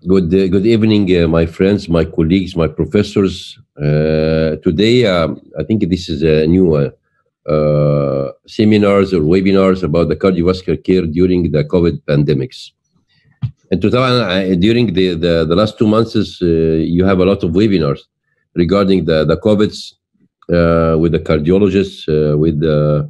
good uh, good evening, uh, my friends, my colleagues, my professors. Uh, today, um, I think this is a new uh, uh, seminars or webinars about the cardiovascular care during the COVID pandemics. And to uh, during the, the, the last two months, uh, you have a lot of webinars regarding the the COVIDs uh, with the cardiologists, uh, with the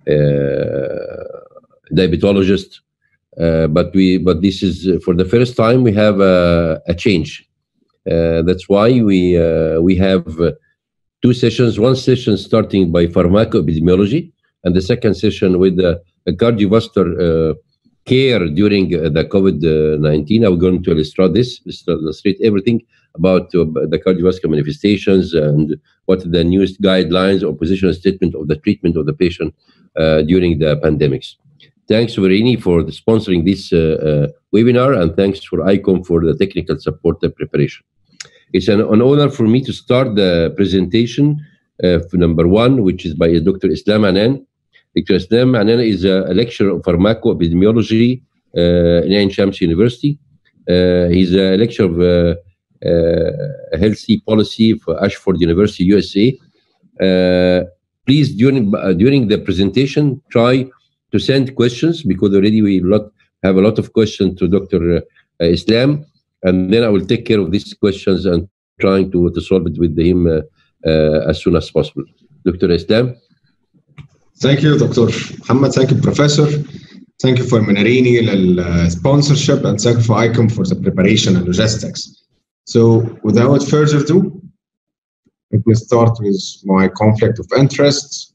uh, diabetologists. Uh, but we but this is uh, for the first time we have a, a change. Uh, that's why we uh, we have uh, two sessions. One session starting by pharmacoepidemiology, and the second session with the cardiovascular uh, care during the COVID nineteen. I'm going to illustrate this, illustrate everything about the cardiovascular manifestations and what are the newest guidelines or positional statement of the treatment of the patient during the pandemics. Thanks, Verini, for sponsoring this uh, uh, webinar, and thanks for ICOM for the technical support and preparation. It's an, an honor for me to start the presentation uh, number one, which is by Dr. Islam Anan. Dr. Islam Anan is a, a lecturer of pharmacoepidemiology uh, in Ain Shams University. Uh, he's a lecturer of uh, uh, healthy policy for Ashford University, USA. Uh, please, during uh, during the presentation, try to send questions because already we lot, have a lot of questions to Dr. Islam, and then I will take care of these questions and trying to, to solve it with him uh, uh, as soon as possible. Dr. Islam. Thank you, Dr. Muhammad. Thank you, Professor. Thank you for Menarini sponsorship and thank you for ICOM for the preparation and logistics. So without further ado, let me start with my conflict of interest.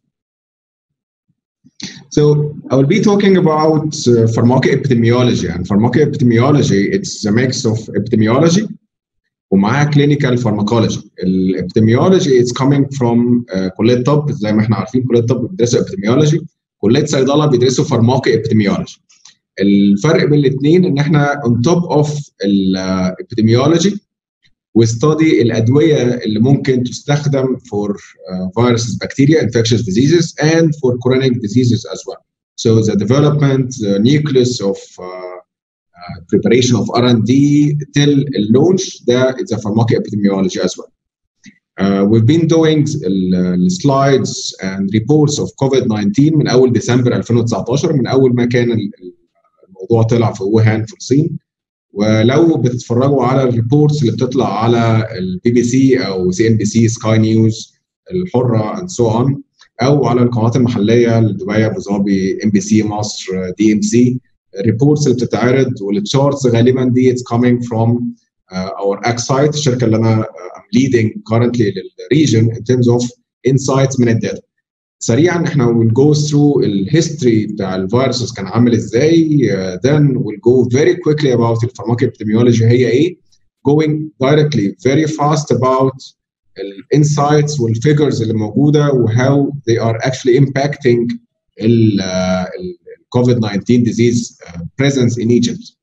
So I will be talking about uh, pharmacoepidemiology and pharmacoepidemiology it's a mix of epidemiology ومعاها clinical pharmacology. الابتديميولوجي it's coming from uh, كلية طب زي ما احنا عارفين كلية طب بيدرسوا epidemiology كلية صيدلة بيدرسوا pharmacoepidemiology. الفرق بين الاثنين ان احنا on top of الابتديميولوجي وستادي الادويه اللي ممكن تستخدم for uh, viruses, bacteria, infectious diseases, and for chronic diseases as well. So the development, the nucleus of uh, uh, preparation of R&D till launch, there is a pharmacoepidemiology as well. Uh, we've been doing the slides and reports of COVID-19 من أول ديسمبر 2019 من أول ما كان الموضوع طلع في ووهان في الصين ولو بتتفرجوا على الريبورتس اللي بتطلع على البي بي سي او سي ان بي سي سكاي نيوز الحره اند سو اون او على القنوات المحليه دبي ابو ظبي ام بي سي مصر دي ام سي الريبورتس اللي بتتعرض والتشارتس غالبا دي اتس كومينج فروم اور اكس سايت الشركه اللي انا ام ليدنج كارنتلي للريجن ان terms اوف انسايتس من الداتا سريعا احنا will go through الهيستوري بتاع الفيروسز كان عامل ازاي uh, then we'll go very quickly about الفارماكوبيديميولوجي هي ايه going directly very fast about الانسايتس والفيجرز اللي موجوده وهاو they are actually impacting ال COVID 19 disease uh, presence in Egypt.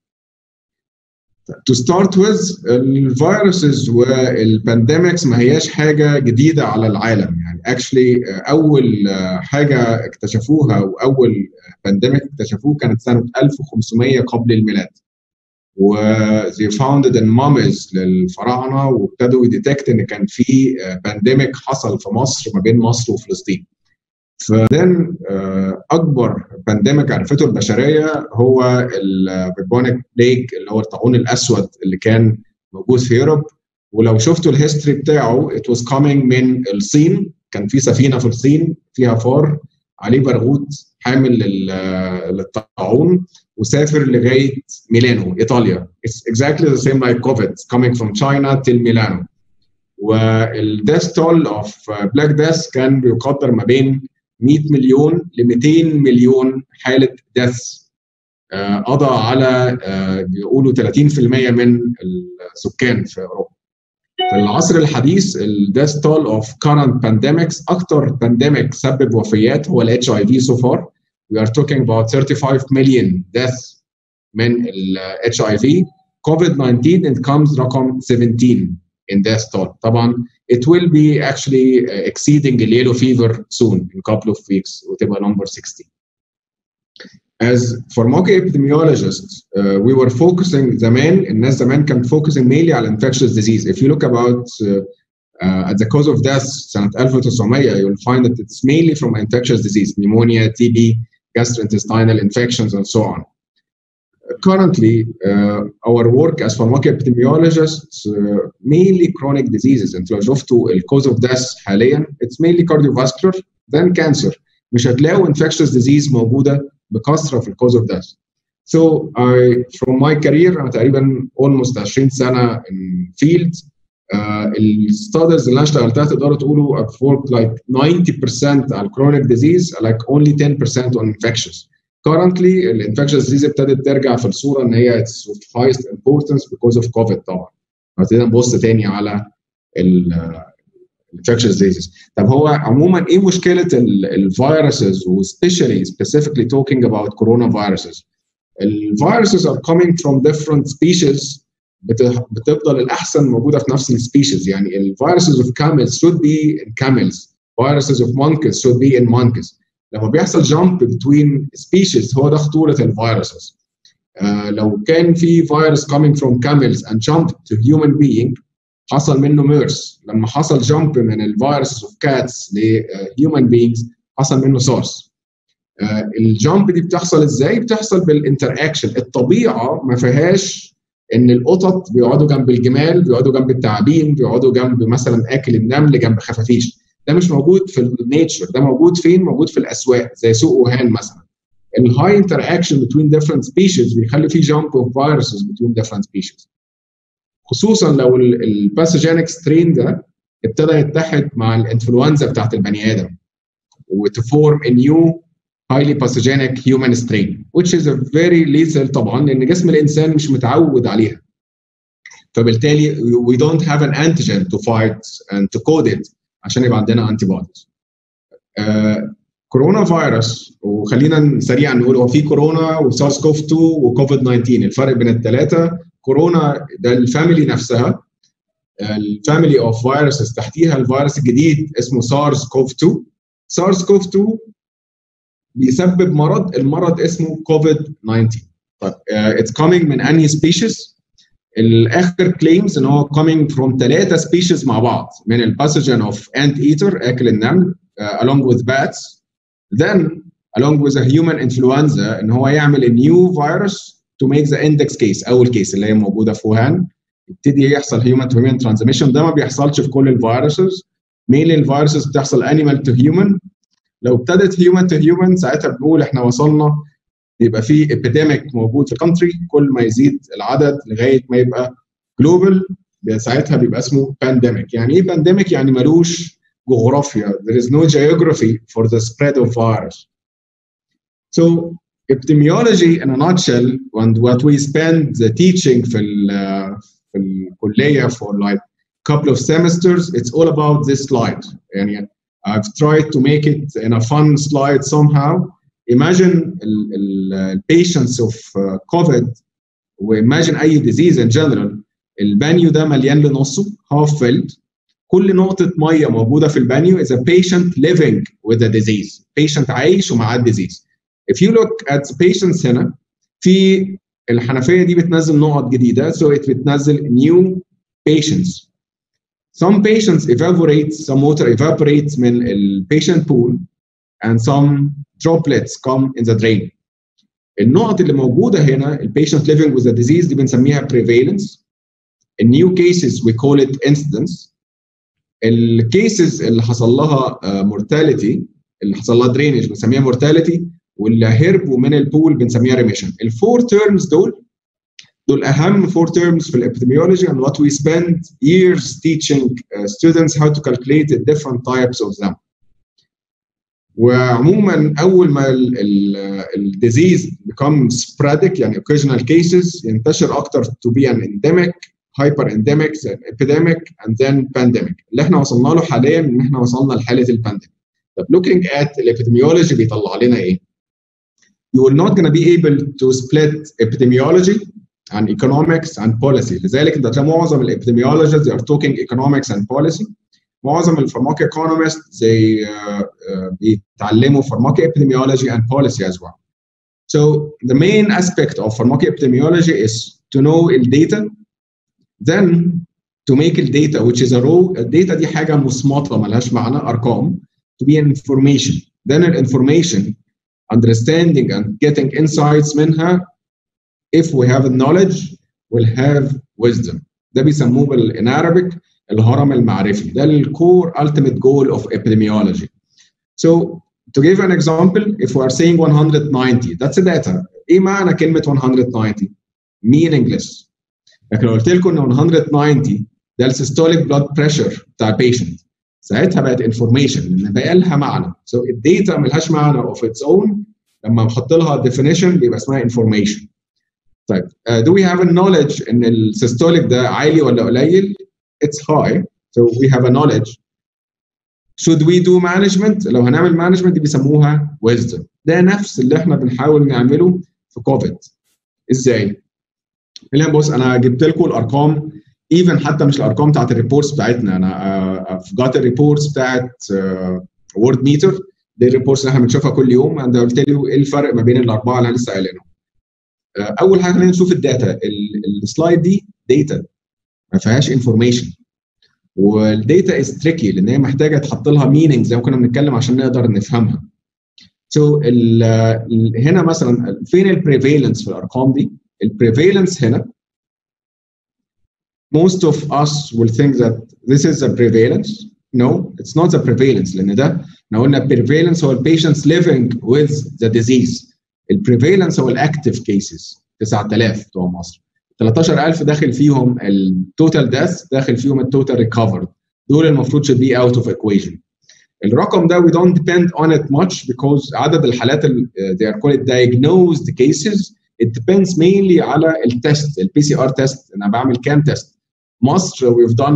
To start with الفيروسز والبانديميكس ما هياش حاجه جديده على العالم يعني اكشلي اول حاجه اكتشفوها واول بانديميك اكتشفوه كانت سنه 1500 قبل الميلاد و they founded in mummies للفراعنه وابتدوا يديتكت ان كان في بانديميك حصل في مصر ما بين مصر وفلسطين فدين اكبر بانديميك عرفته البشريه هو البيبونيك بليك اللي هو الطاعون الاسود اللي كان موجود في يوروب ولو شفتوا الهيستوري بتاعه it was coming من الصين كان في سفينه في الصين فيها فار عليه برغوث حامل للطاعون وسافر لغايه ميلانو ايطاليا it's exactly the same like COVID coming from China till Milano والديث تول اوف بلاك ديث كان بيقدر ما بين 100 مليون ل 200 مليون حاله ديث قضى على بيقولوا 30% من السكان في اوروبا. في العصر الحديث الديث تول اوف current pandemics اكثر بانديميك سبب وفيات هو الاتش اي في سو فار. We are talking about 35 million deaths من الاتش اي في. كوفيد 19 it comes رقم 17 in death toll. طبعا it will be actually exceeding the yellow fever soon in a couple of weeks وتبقى number 60. as pharmacoepidemiologists uh, we were focusing زمان الناس زمان كانت focusing mainly على infectious disease if you look about uh, uh, at the cause of death سنة 1900 you'll find that it's mainly from infectious disease pneumonia TB gastrointestinal infections and so on currently uh, our work as pharmacoepidemiologists uh, mainly chronic diseases انتوا لو شفتوا الكوز اوف ديث حاليا it's mainly cardiovascular then cancer مش هتلاقوا infectious disease موجوده بكثره في الكوز اوف ديث so I from my career انا تقريبا almost 20 سنه in field الستاديز اللي انا اشتغلتها تقدروا تقولوا I've worked like 90% على chronic disease like only 10% on infectious currently الانفكشن ديزيز ابتدت ترجع في الصوره ان هي اتس اوف highest importance because of COVID طبعا ابتدينا نبص تاني على الانفكشن ديزيز طب هو عموما ايه مشكله الفيروسز وسبيشالي specifically talking about coronaviruses الفيروسز are coming from different species بتفضل الاحسن موجوده في نفس السبيشيز يعني الفيروسز اوف camels should be in camels viruses of monkeys should be in monkeys لما بيحصل جامب بتوين سبيشيز هو ده خطوره الفيروسز آه لو كان في فيروس coming from camels and jumped to human being حصل منه ميرس لما حصل جامب من الفيروس اوف كاتس لهيومن بينجز حصل منه سورس آه الجامب دي بتحصل ازاي؟ بتحصل بالانتر اكشن الطبيعه ما فيهاش ان القطط بيقعدوا جنب الجمال بيقعدوا جنب التعابين بيقعدوا جنب مثلا اكل النمل جنب خفافيش ده مش موجود في النيتشر ده موجود فين موجود في الاسواق زي سوق وهان مثلا الهاي انتر اكشن بتوين ديفرنت سبيشيز بيخلي في جامب اوف فيروسز بتوين ديفرنت سبيشيز خصوصا لو الباثوجينيك سترين ده ابتدى يتحد مع الانفلونزا بتاعت البني ادم وتفورم a new highly pathogenic human strain which is a very lethal طبعا لان جسم الانسان مش متعود عليها فبالتالي we don't have an antigen to fight and to code it عشان يبقى عندنا انتي بوديز كورونا فيروس وخلينا سريعا نقول هو في كورونا وسارس كوف 2 وكوفيد 19 الفرق بين الثلاثه كورونا ده الفاميلي نفسها الفاميلي اوف فيروسز تحتيها الفيروس الجديد اسمه سارس كوف 2 سارس كوف 2 بيسبب مرض المرض اسمه كوفيد 19 طيب اتس كومينج من انهي سبيشيز الاخر كليمز ان هو coming from ثلاثه سبيشيز مع بعض من الباثوجين اوف انت ايتر اكل النمل uh, along with bats then along with a human influenza ان هو يعمل a new virus to make the index case اول كيس اللي هي موجوده في ووهان يبتدي يحصل human to human transmission ده ما بيحصلش في كل الفيروسز mainly الفيروسز بتحصل animal to human لو ابتدت human to human ساعتها بنقول احنا وصلنا يبقى في epidemic موجود في الكونتري كل ما يزيد العدد لغايه ما يبقى جلوبال ساعتها بيبقى اسمه pandemic يعني ايه pandemic يعني ملوش جغرافيا there is no geography for the spread of virus so epidemiology in a nutshell and what we spend the teaching في ال في الكليه for like couple of semesters it's all about this slide يعني I've tried to make it in a fun slide somehow imagine the patients of uh, COVID وimagine اي disease in general البانيو ده مليان لنصه half filled كل نقطة مية موجودة في البانيو is a patient living with a disease patient عايش ومعاه disease if you look at the patients هنا في الحنفية دي بتنزل نقط جديدة so it بتنزل new patients some patients evaporate some water evaporates من ال patient pool and some droplets come in the drain. النقط اللي موجودة هنا ال patient living with the disease دي بنسميها prevalence. In new cases we call it incidence. الكيسز اللي حصل لها mortality اللي حصل لها drainage بنسميها mortality واللي هربوا من البول بنسميها remission. الفور terms دول دول اهم four terms في الابيديميولوجي and what we spend years teaching uh, students how to calculate the different types of them. وعموما اول ما الديزيز become sporadic يعني occasional cases ينتشر اكتر to be an endemic hyper endemic then epidemic and then pandemic اللي احنا وصلنا له حاليا ان احنا وصلنا لحاله البانديميك طب looking at الابيديميولوجي بيطلع لنا ايه؟ You will not gonna be able to split epidemiology and economics and policy لذلك ده معظم الابيديميولوجيز they are talking economics and policy معظم الفارماكو ايكونومست زي بيتعلموا فارماكو epidemiology and policy as well. So the main aspect of pharmacoepidemiology is to know the data, then to make the data which is a raw الداتا دي حاجه مصمطه ملهاش معنى ارقام to be an information then an information understanding and getting insights منها if we have knowledge we'll have wisdom ده بيسموه بال in Arabic الهرم المعرفي ده الكور ultimate goal of epidemiology so to give an example if we are saying 190 that's a data ايه معنى كلمه 190 meaningless لكن لو قلت لكم ان 190 ده السيستوليك بلاد بريشر بتاع البيشنت ساعتها بقت انفورميشن لان بقى لها معنى سو so الداتا ملهاش معنى اوف اتس اون لما بحط لها ديفينيشن بيبقى اسمها انفورميشن طيب uh, do we have a knowledge ان السيستوليك ده عالي ولا قليل it's high so we have a knowledge should we do management لو هنعمل management دي بيسموها wisdom ده نفس اللي احنا بنحاول نعمله في كوفيد ازاي؟ اللي بص انا جبت لكم الارقام ايفن حتى مش الارقام بتاعت الريبورتس بتاعتنا انا جات الريبورتس بتاعت وورد ميتر دي الريبورتس اللي احنا بنشوفها كل يوم انا قلت له ايه الفرق ما بين الاربعه اللي انا لسه قايلينهم اول حاجه خلينا نشوف الداتا السلايد دي داتا ما فيهاش انفورميشن والداتا از تريكي لان هي محتاجه تحط لها مينينج زي ما كنا بنتكلم عشان نقدر نفهمها سو so هنا مثلا فين البريفالنس في الارقام دي البريفالنس هنا most of us will think that this is a prevalence. No, it's not a prevalence لأن ده احنا قلنا prevalence هو patients living with the disease. البريفالنس هو الاكتف cases 9000 بتوع مصر. 13000 داخل فيهم التوتال death داخل فيهم التوتال recovered. دول المفروض should be out of equation. الرقم ده we don't depend on it much because عدد الحالات they are called diagnosed cases it depends mainly على التست البي سي ار تيست انا بعمل كام تيست مصر we've done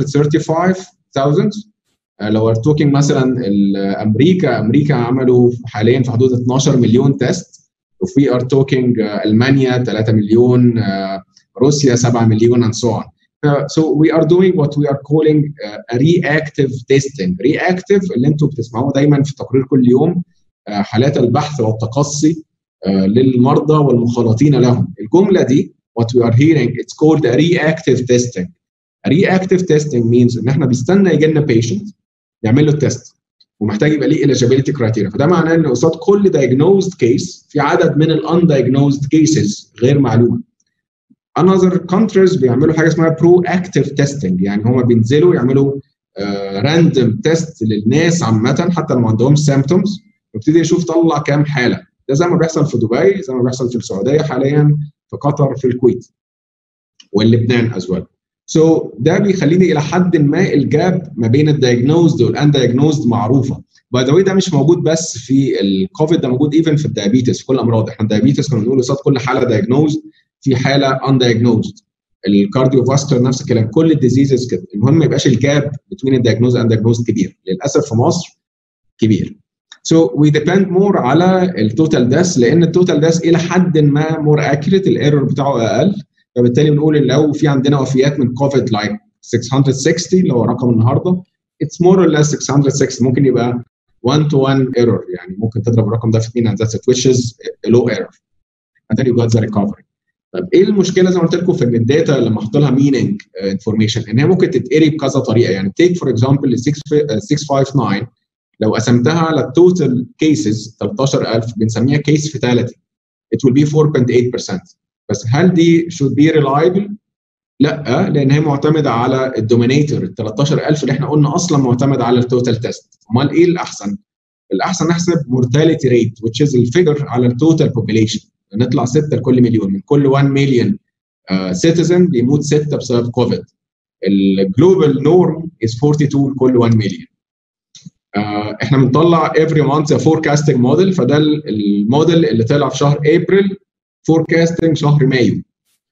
135,000 لو we're talking مثلا امريكا امريكا عملوا حاليا في حدود 12 مليون تيست وفي ار توكينج المانيا 3 مليون روسيا 7 مليون and so on so we are doing what we are calling a reactive testing reactive اللي انتم بتسمعوه دايما في تقرير كل يوم حالات البحث والتقصي للمرضى والمخالطين لهم الجمله دي what we are hearing it's called a reactive testing a reactive testing means ان احنا بيستنى يجي لنا patient يعمل له التست ومحتاج يبقى ليه eligibility criteria فده معناه ان قصاد كل diagnosed case في عدد من ال undiagnosed cases غير معلومه another countries بيعملوا حاجه اسمها proactive testing يعني هم بينزلوا يعملوا راندوم uh, تيست للناس عامه حتى لو ما عندهمش symptoms ويبتدي يشوف طلع كام حاله ده زي ما بيحصل في دبي زي ما بيحصل في السعوديه حاليا في قطر في الكويت ولبنان از ويل سو ده بيخليني الى حد ما الجاب ما بين الدايجنوزد والاندايجنوزد معروفه باي ذا ده مش موجود بس في الكوفيد ده موجود ايفن في الدايابيتس في كل الامراض احنا الدايابيتس كنا بنقول قصاد كل حاله دايجنوزد في حاله اندايجنوزد الكارديو فاسكولار نفس الكلام كل الديزيزز كده المهم ما يبقاش الجاب بين الدايجنوز والاندايجنوزد كبير للاسف في مصر كبير So we depend more على التوتال داس لان التوتال داس الى حد ما مور اكيوريت الايرور بتاعه اقل فبالتالي بنقول ان لو في عندنا وفيات من كوفيد لايك 660 اللي هو رقم النهارده اتس مور اور less 660 ممكن يبقى 1 to 1 ايرور يعني ممكن تضرب الرقم ده في 2 and that's it which is a low error and then you got the recovery طب ايه المشكله زي ما قلت لكم في ان الداتا لما احط لها ميننج انفورميشن ان هي ممكن تتقري بكذا طريقه يعني تيك فور اكزامبل 659 لو قسمتها على التوتال كيسز 13000 بنسميها كيس فيتاليتي it will be 4.8% بس هل دي should be reliable؟ لا لان هي معتمده على الدومينيتور ال 13000 اللي احنا قلنا اصلا معتمد على التوتال تيست امال ايه الاحسن؟ الاحسن نحسب مورتاليتي ريت which is الفيجر على التوتال population نطلع 6 لكل مليون من كل 1 مليون سيتيزن بيموت 6 بسبب كوفيد الجلوبال نورم از 42 لكل 1 مليون Uh, احنا بنطلع every month a forecasting model فده الموديل اللي طلع في شهر ابريل forecasting شهر مايو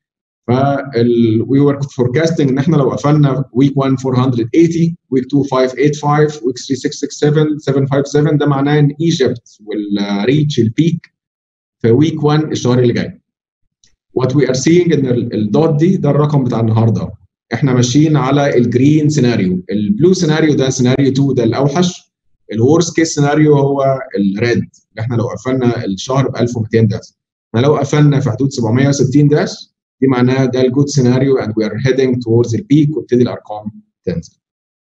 فال we were forecasting ان احنا لو قفلنا week 1 480 week 2 585 week 3 667 757 ده معناه ان ايجيبت will reach البيك في week 1 الشهر اللي جاي what we are seeing ان الدوت دي ده الرقم بتاع النهارده احنا ماشيين على الجرين سيناريو البلو سيناريو ده سيناريو 2 ده الاوحش الورست كيس سيناريو هو الريد احنا لو قفلنا الشهر ب 1200 داس احنا لو قفلنا في حدود 760 داس دي معناها ده الجود سيناريو اند وي ار هيدنج توورز البيك وابتدي الارقام تنزل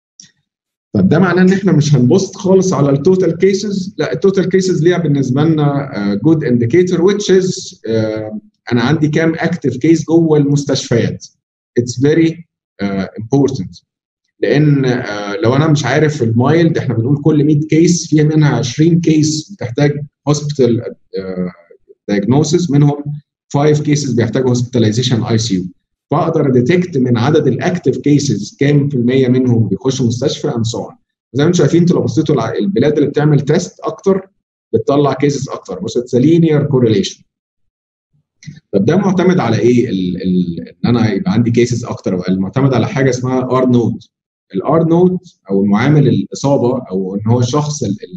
طب ده معناه ان احنا مش هنبص خالص على التوتال كيسز لا التوتال كيسز ليها بالنسبه لنا جود انديكيتور which is uh, انا عندي كام اكتف كيس جوه المستشفيات اتس فيري امبورتنت لان uh, لو انا مش عارف المايلد احنا بنقول كل 100 كيس فيها منها 20 كيس بتحتاج هوسبيتال دايجنوسيس منهم 5 كيسز بيحتاجوا هوسبيتاليزيشن اي سي يو فاقدر اديتكت من عدد الاكتف كيسز كام في المية منهم بيخشوا مستشفى اند سو زي ما انتم شايفين انتوا لو بصيتوا على البلاد اللي بتعمل تيست اكتر بتطلع كيسز اكتر بص اتس لينير كورليشن طب ده معتمد على ايه؟ ال ال ان انا يبقى عندي كيسز اكتر بقى معتمد على حاجه اسمها ار نود الار نود او المعامل الاصابه او ان هو الشخص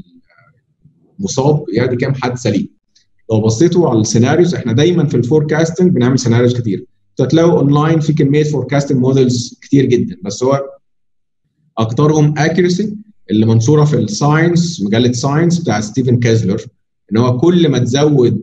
المصاب يعني كام حد سليم لو بصيتوا على السيناريوز احنا دايما في الفوركاستنج بنعمل سيناريوز كتير هتلاقوا اونلاين في كميه فوركاستنج مودلز كتير جدا بس هو اكترهم اكيرسي اللي منشوره في الساينس مجله ساينس بتاع ستيفن كازلر ان هو كل ما تزود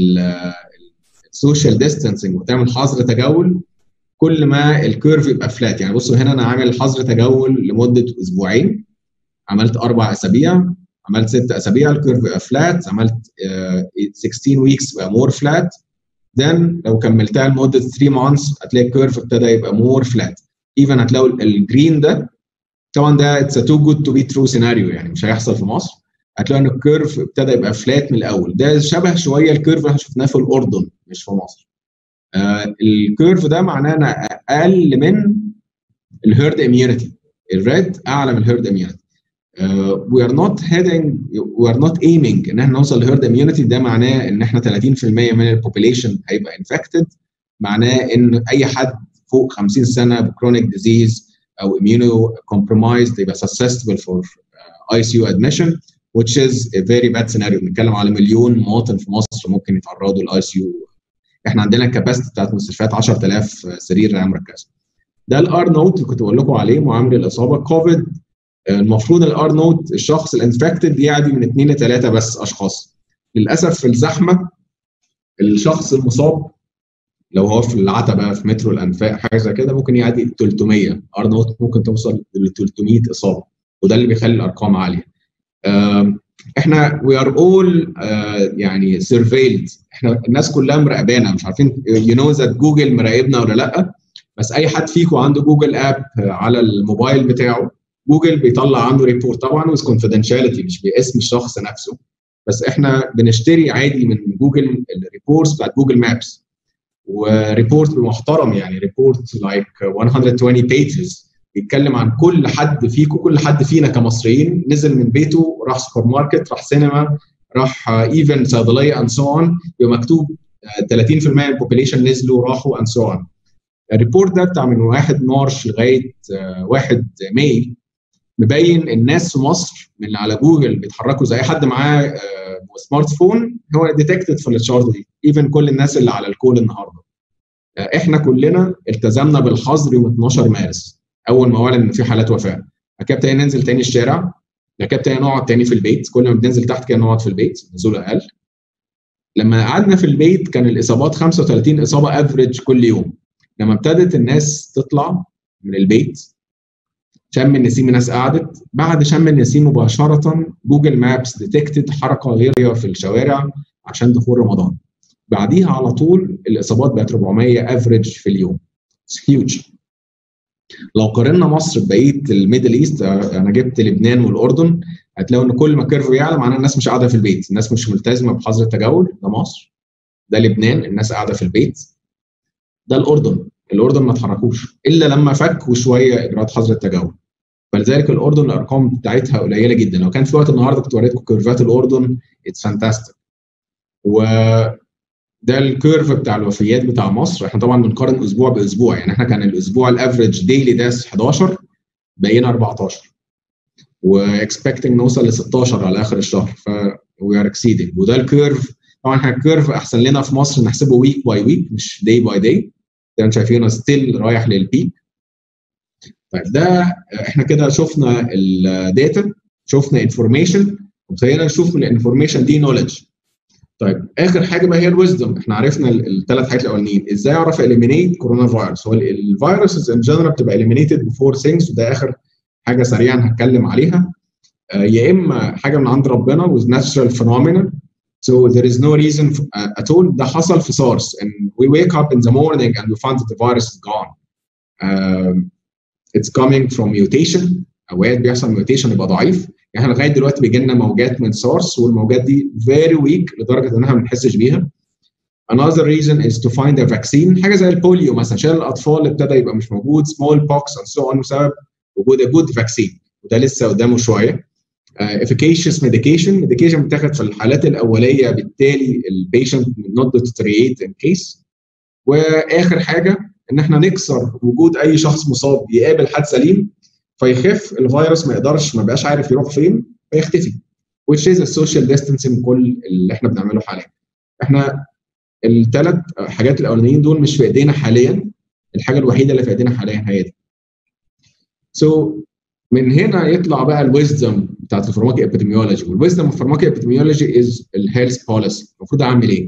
السوشيال ديستانسنج وتعمل حظر تجول كل ما الكيرف يبقى فلات يعني بصوا هنا انا عامل حظر تجول لمده اسبوعين عملت اربع اسابيع عملت ست اسابيع الكيرف يبقى فلات عملت uh, 16 ويكس بقى مور فلات then لو كملتها لمده 3 مانثس هتلاقي الكيرف ابتدى يبقى مور فلات ايفن هتلاقوا الجرين ده طبعا ده اتس تو جود تو بي ترو سيناريو يعني مش هيحصل في مصر هتلاقوا ان الكيرف ابتدى يبقى فلات من الاول ده شبه شويه الكيرف اللي احنا شفناه في الاردن مش في مصر آه الكيرف ده معناه انا اقل من الهيرد اميونيتي الريد اعلى من الهيرد اميونيتي وي ار نوت هيدنج وي ار نوت ايمينج ان احنا نوصل لهيرد اميونيتي ده معناه ان احنا 30% من البوبيليشن هيبقى انفكتد معناه ان اي حد فوق 50 سنه بكرونيك ديزيز او اميونو كومبرومايزد يبقى susceptible for uh, ICU admission which is a very bad scenario بنتكلم على مليون مواطن في مصر ممكن يتعرضوا للاي سي يو احنا عندنا الكباستي بتاعت المستشفيات 10000 سرير رعايه مركزه ده الار نوت اللي كنت بقول لكم عليه معامل الاصابه كوفيد المفروض الار نوت الشخص الانفكتد يعدي من اثنين لثلاثه بس اشخاص للاسف في الزحمه الشخص المصاب لو هو في العتبه في مترو الانفاق حاجه زي كده ممكن يعدي 300 ار نوت ممكن توصل ل 300 اصابه وده اللي بيخلي الارقام عاليه احنا وي ار اول يعني سيرفيلد احنا الناس كلها مراقبانا مش عارفين يو نو ذات جوجل مراقبنا ولا لا بس اي حد فيكم عنده جوجل اب على الموبايل بتاعه جوجل بيطلع عنده ريبورت طبعا ويز كونفيدنشاليتي مش باسم الشخص نفسه بس احنا بنشتري عادي من جوجل الريبورتس بتاعت جوجل مابس وريبورت محترم يعني ريبورت لايك 120 بيجز بيتكلم عن كل حد فيكم كل حد فينا كمصريين نزل من بيته راح سوبر ماركت راح سينما راح ايفن صيدليه اند سو اون يبقى مكتوب 30% من البوبيليشن نزلوا راحوا اند سو اون الريبورت ده بتاع من 1 مارش لغايه 1 ماي مبين الناس في مصر من اللي على جوجل بيتحركوا زي حد معاه سمارت فون هو ديتكتد في الشارت دي ايفن كل الناس اللي على الكول النهارده احنا كلنا التزمنا بالحظر يوم 12 مارس اول ما اعلن ان في حالات وفاه بعد كده ابتدينا ننزل تاني الشارع بعد كده ابتدينا نقعد تاني في البيت كل ما بننزل تحت كده نقعد في البيت نزول اقل لما قعدنا في البيت كان الاصابات 35 اصابه افريج كل يوم لما ابتدت الناس تطلع من البيت شم النسيم الناس قعدت بعد شم النسيم مباشره جوجل مابس ديتكتد حركه غير في الشوارع عشان دخول رمضان بعديها على طول الاصابات بقت 400 افريج في اليوم هيوج لو قارنا مصر ببقيه الميدل ايست انا جبت لبنان والاردن هتلاقوا ان كل ما الكيرف يعلى معناه الناس مش قاعده في البيت الناس مش ملتزمه بحظر التجول ده مصر ده لبنان الناس قاعده في البيت ده الاردن الاردن ما اتحركوش الا لما فكوا شويه اجراءات حظر التجول فلذلك الاردن الارقام بتاعتها قليله جدا لو كان في وقت النهارده كنت وريتكم كيرفات الاردن اتس فانتاستيك و ده الكيرف بتاع الوفيات بتاع مصر احنا طبعا بنقارن اسبوع باسبوع يعني احنا كان الاسبوع الافريج ديلي داس 11 بقينا 14 واكسبكتنج نوصل ل 16 على اخر الشهر ف وي ار اكسيدنج وده الكيرف طبعا احنا الكيرف احسن لنا في مصر نحسبه ويك باي ويك مش داي باي داي زي ما انتم شايفين ستيل رايح للبيك طيب ده احنا كده شفنا الداتا شفنا انفورميشن وابتدينا نشوف من الانفورميشن دي نولج طيب اخر حاجه بقى هي الويزدم احنا عرفنا الثلاث حاجات الاولانيين ازاي اعرف اليمينيت كورونا فيروس هو الفيروسز ان جنرال بتبقى اليمينيتد بفور ثينجز وده اخر حاجه سريعا هتكلم عليها آه يا اما حاجه من عند ربنا with natural phenomena so there is no reason at all ده حصل في سارس and we wake up in the morning and we find that the virus is gone um, it's coming from mutation اوقات بيحصل mutation يبقى ضعيف احنا لغايه دلوقتي بيجي لنا موجات من سارس والموجات دي very weak لدرجه ان احنا ما بنحسش بيها. Another reason is to find a vaccine حاجه زي البوليو مثلا عشان الاطفال ابتدى يبقى مش موجود small pox and so on بسبب وجود a good vaccine وده لسه قدامه شويه. Uh, efficacious medication medication بتاخد في الحالات الاوليه بالتالي البيشنت not deteriorate in case واخر حاجه ان احنا نكسر وجود اي شخص مصاب يقابل حد سليم فيخف الفيروس ما يقدرش ما بقاش عارف يروح فين فيختفي which is السوشيال ديستانسنج كل اللي احنا بنعمله حاليا احنا الثلاث حاجات الاولانيين دول مش في ايدينا حاليا الحاجه الوحيده اللي في ايدينا حاليا هي دي سو so, من هنا يطلع بقى الويزدم بتاعت الفارماكي ابيديميولوجي والويزدم اوف الفارماكي ابيديميولوجي از الهيلث بوليسي المفروض اعمل ايه؟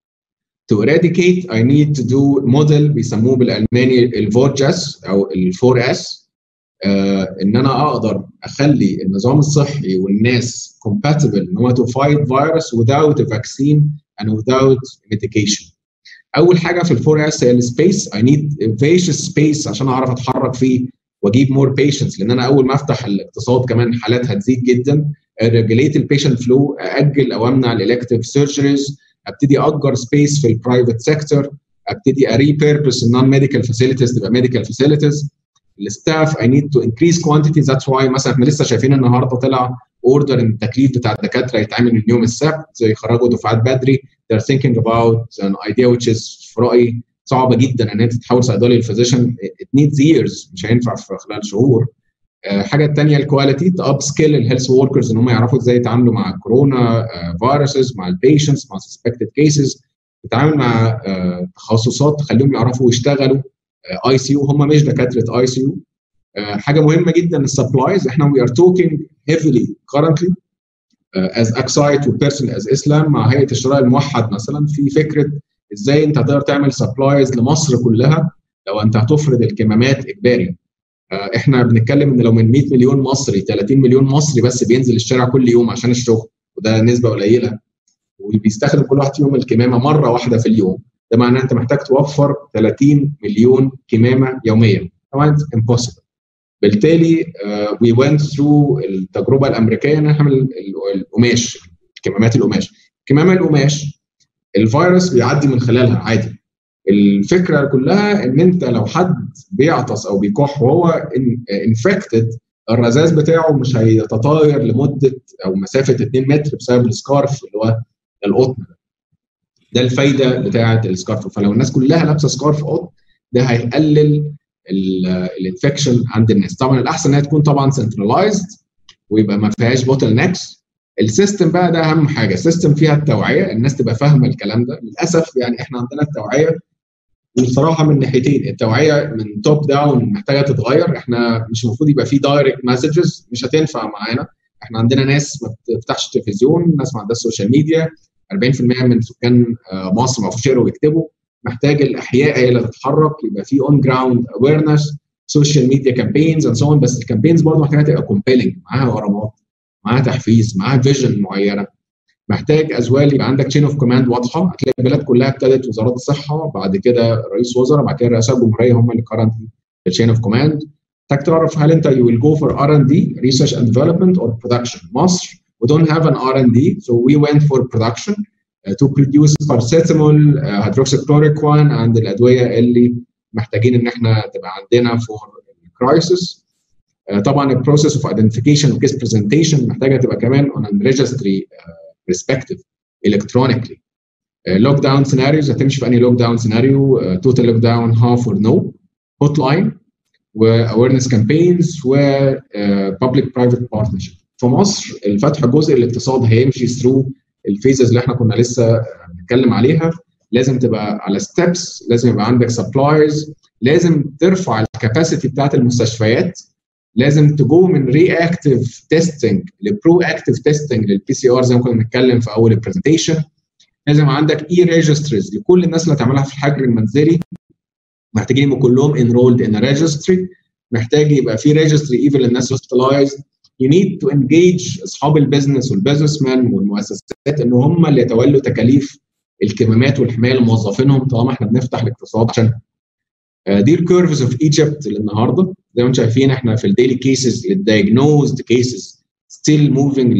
to eradicate I need to do model بيسموه بالالماني الفورجاس او الفور اس آه ان انا اقدر اخلي النظام الصحي والناس compatible ان هو to fight virus without a vaccine and without medication. اول حاجه في الفور اس هي السبيس I need spacious space عشان اعرف اتحرك فيه واجيب مور patients لان انا اول ما افتح الاقتصاد كمان حالات هتزيد جدا regulate البيشنت فلو ااجل او امنع الالكتيف سيرجريز ابتدي اجر سبيس في البرايفت سيكتور ابتدي اريبيربس النون ميديكال فاسيلتيز تبقى ميديكال فاسيلتيز الستاف اي نيد تو انكريز كوانتيتي ذاتس واي مثلا احنا لسه شايفين النهارده طلع اوردر ان التكليف بتاع الدكاتره يتعمل من يوم السبت يخرجوا دفعات بدري they're thinking about an idea which is في رايي صعبه جدا ان انت تحول صيدلي لفيزيشن it needs years مش هينفع في خلال شهور الحاجه الثانيه الكواليتي اب سكيل الهيلث وركرز ان هم يعرفوا ازاي يتعاملوا مع الكورونا فيروسز مع البيشنتس مع سسبكتد كيسز تتعامل مع تخصصات تخليهم يعرفوا يشتغلوا اي سي يو هم مش دكاتره اي سي يو حاجه مهمه جدا السبلايز احنا وي ار توكينج هيفلي currently از اكسايت وبيرسون از اسلام مع هيئه الشراء الموحد مثلا في فكره ازاي انت هتقدر تعمل سبلايز لمصر كلها لو انت هتفرض الكمامات اجباري احنا بنتكلم ان لو من 100 مليون مصري 30 مليون مصري بس بينزل الشارع كل يوم عشان الشغل وده نسبه قليله وبيستخدم كل واحد فيهم الكمامه مره واحده في اليوم ده معناه انت محتاج توفر 30 مليون كمامه يوميا طبعا امبوسيبل بالتالي وي went ثرو التجربه الامريكيه نعمل القماش كمامات القماش كمامه القماش الفيروس بيعدي من خلالها عادي الفكره كلها ان انت لو حد بيعطس او بيكح وهو انفكتد الرذاذ بتاعه مش هيتطاير لمده او مسافه 2 متر بسبب السكارف اللي هو القطن ده. ده الفايده بتاعه السكارف فلو الناس كلها لابسه سكارف قطن ده هيقلل الانفكشن عند الناس طبعا الاحسن انها تكون طبعا سنترلايزد ويبقى ما فيهاش بوتل نكس السيستم بقى ده اهم حاجه السيستم فيها التوعيه الناس تبقى فاهمه الكلام ده للاسف يعني احنا عندنا التوعيه بصراحه من ناحيتين التوعيه من توب داون محتاجه تتغير احنا مش المفروض يبقى في دايركت مسجز مش هتنفع معانا احنا عندنا ناس ما بتفتحش التلفزيون ناس ما عندهاش سوشيال ميديا 40% من سكان مصر ما يقروا ويكتبوا محتاج الاحياء هي اللي تتحرك يبقى في اون جراوند اويرنس سوشيال ميديا كامبينز اند سو بس الكامبينز برضه محتاجه تبقى كومبيلنج معاها غرامات معاها تحفيز معاها فيجن معينه محتاج ازوال يبقى عندك تشين اوف كوماند واضحه هتلاقي البلاد كلها ابتدت وزارات الصحه بعد كده رئيس وزراء بعد كده رئاسه الجمهوريه هم اللي كرنتلي في التشين اوف كوماند محتاج تعرف هل انت يو ويل جو فور ار ان دي ريسيرش اند ديفلوبمنت اور برودكشن مصر we don't have an R&D so we went for production uh, to produce paracetamol uh, hydroxychloroquine and الادويه اللي محتاجين ان احنا تبقى عندنا for crisis uh, طبعا البروسيس اوف ايدنتيفيكيشن وكيس برزنتيشن محتاجه تبقى كمان on a registry perspective electronically لوك داون سيناريوز هتمشي في انهي لوك داون سيناريو توتال لوك داون هاف اور نو هوت لاين واويرنس كامبينز و بابليك برايفت بارتنرشيب في مصر الفتح الجزء الاقتصاد هيمشي ثرو الفيزز اللي احنا كنا لسه بنتكلم عليها لازم تبقى على ستيبس لازم يبقى عندك سبلايز لازم ترفع الكاباسيتي بتاعت المستشفيات لازم تجو من رياكتيف تيستنج لبرو اكتيف تيستنج للبي سي ار زي ما كنا بنتكلم في اول البرزنتيشن لازم عندك اي ريجستريز لكل الناس اللي هتعملها في الحجر المنزلي محتاجين يبقوا كلهم انرولد ان ريجستري محتاج يبقى في ريجستري ايفن للناس هوسبيتالايزد you need to engage اصحاب البيزنس والبيزنس مان والمؤسسات ان هم اللي يتولوا تكاليف الكمامات والحمايه لموظفينهم طالما احنا بنفتح الاقتصاد عشان دي الكيرفز اوف ايجيبت للنهارده زي ما انتم شايفين احنا في الديلي كيسز للدايجنوزد كيسز ستيل موفينج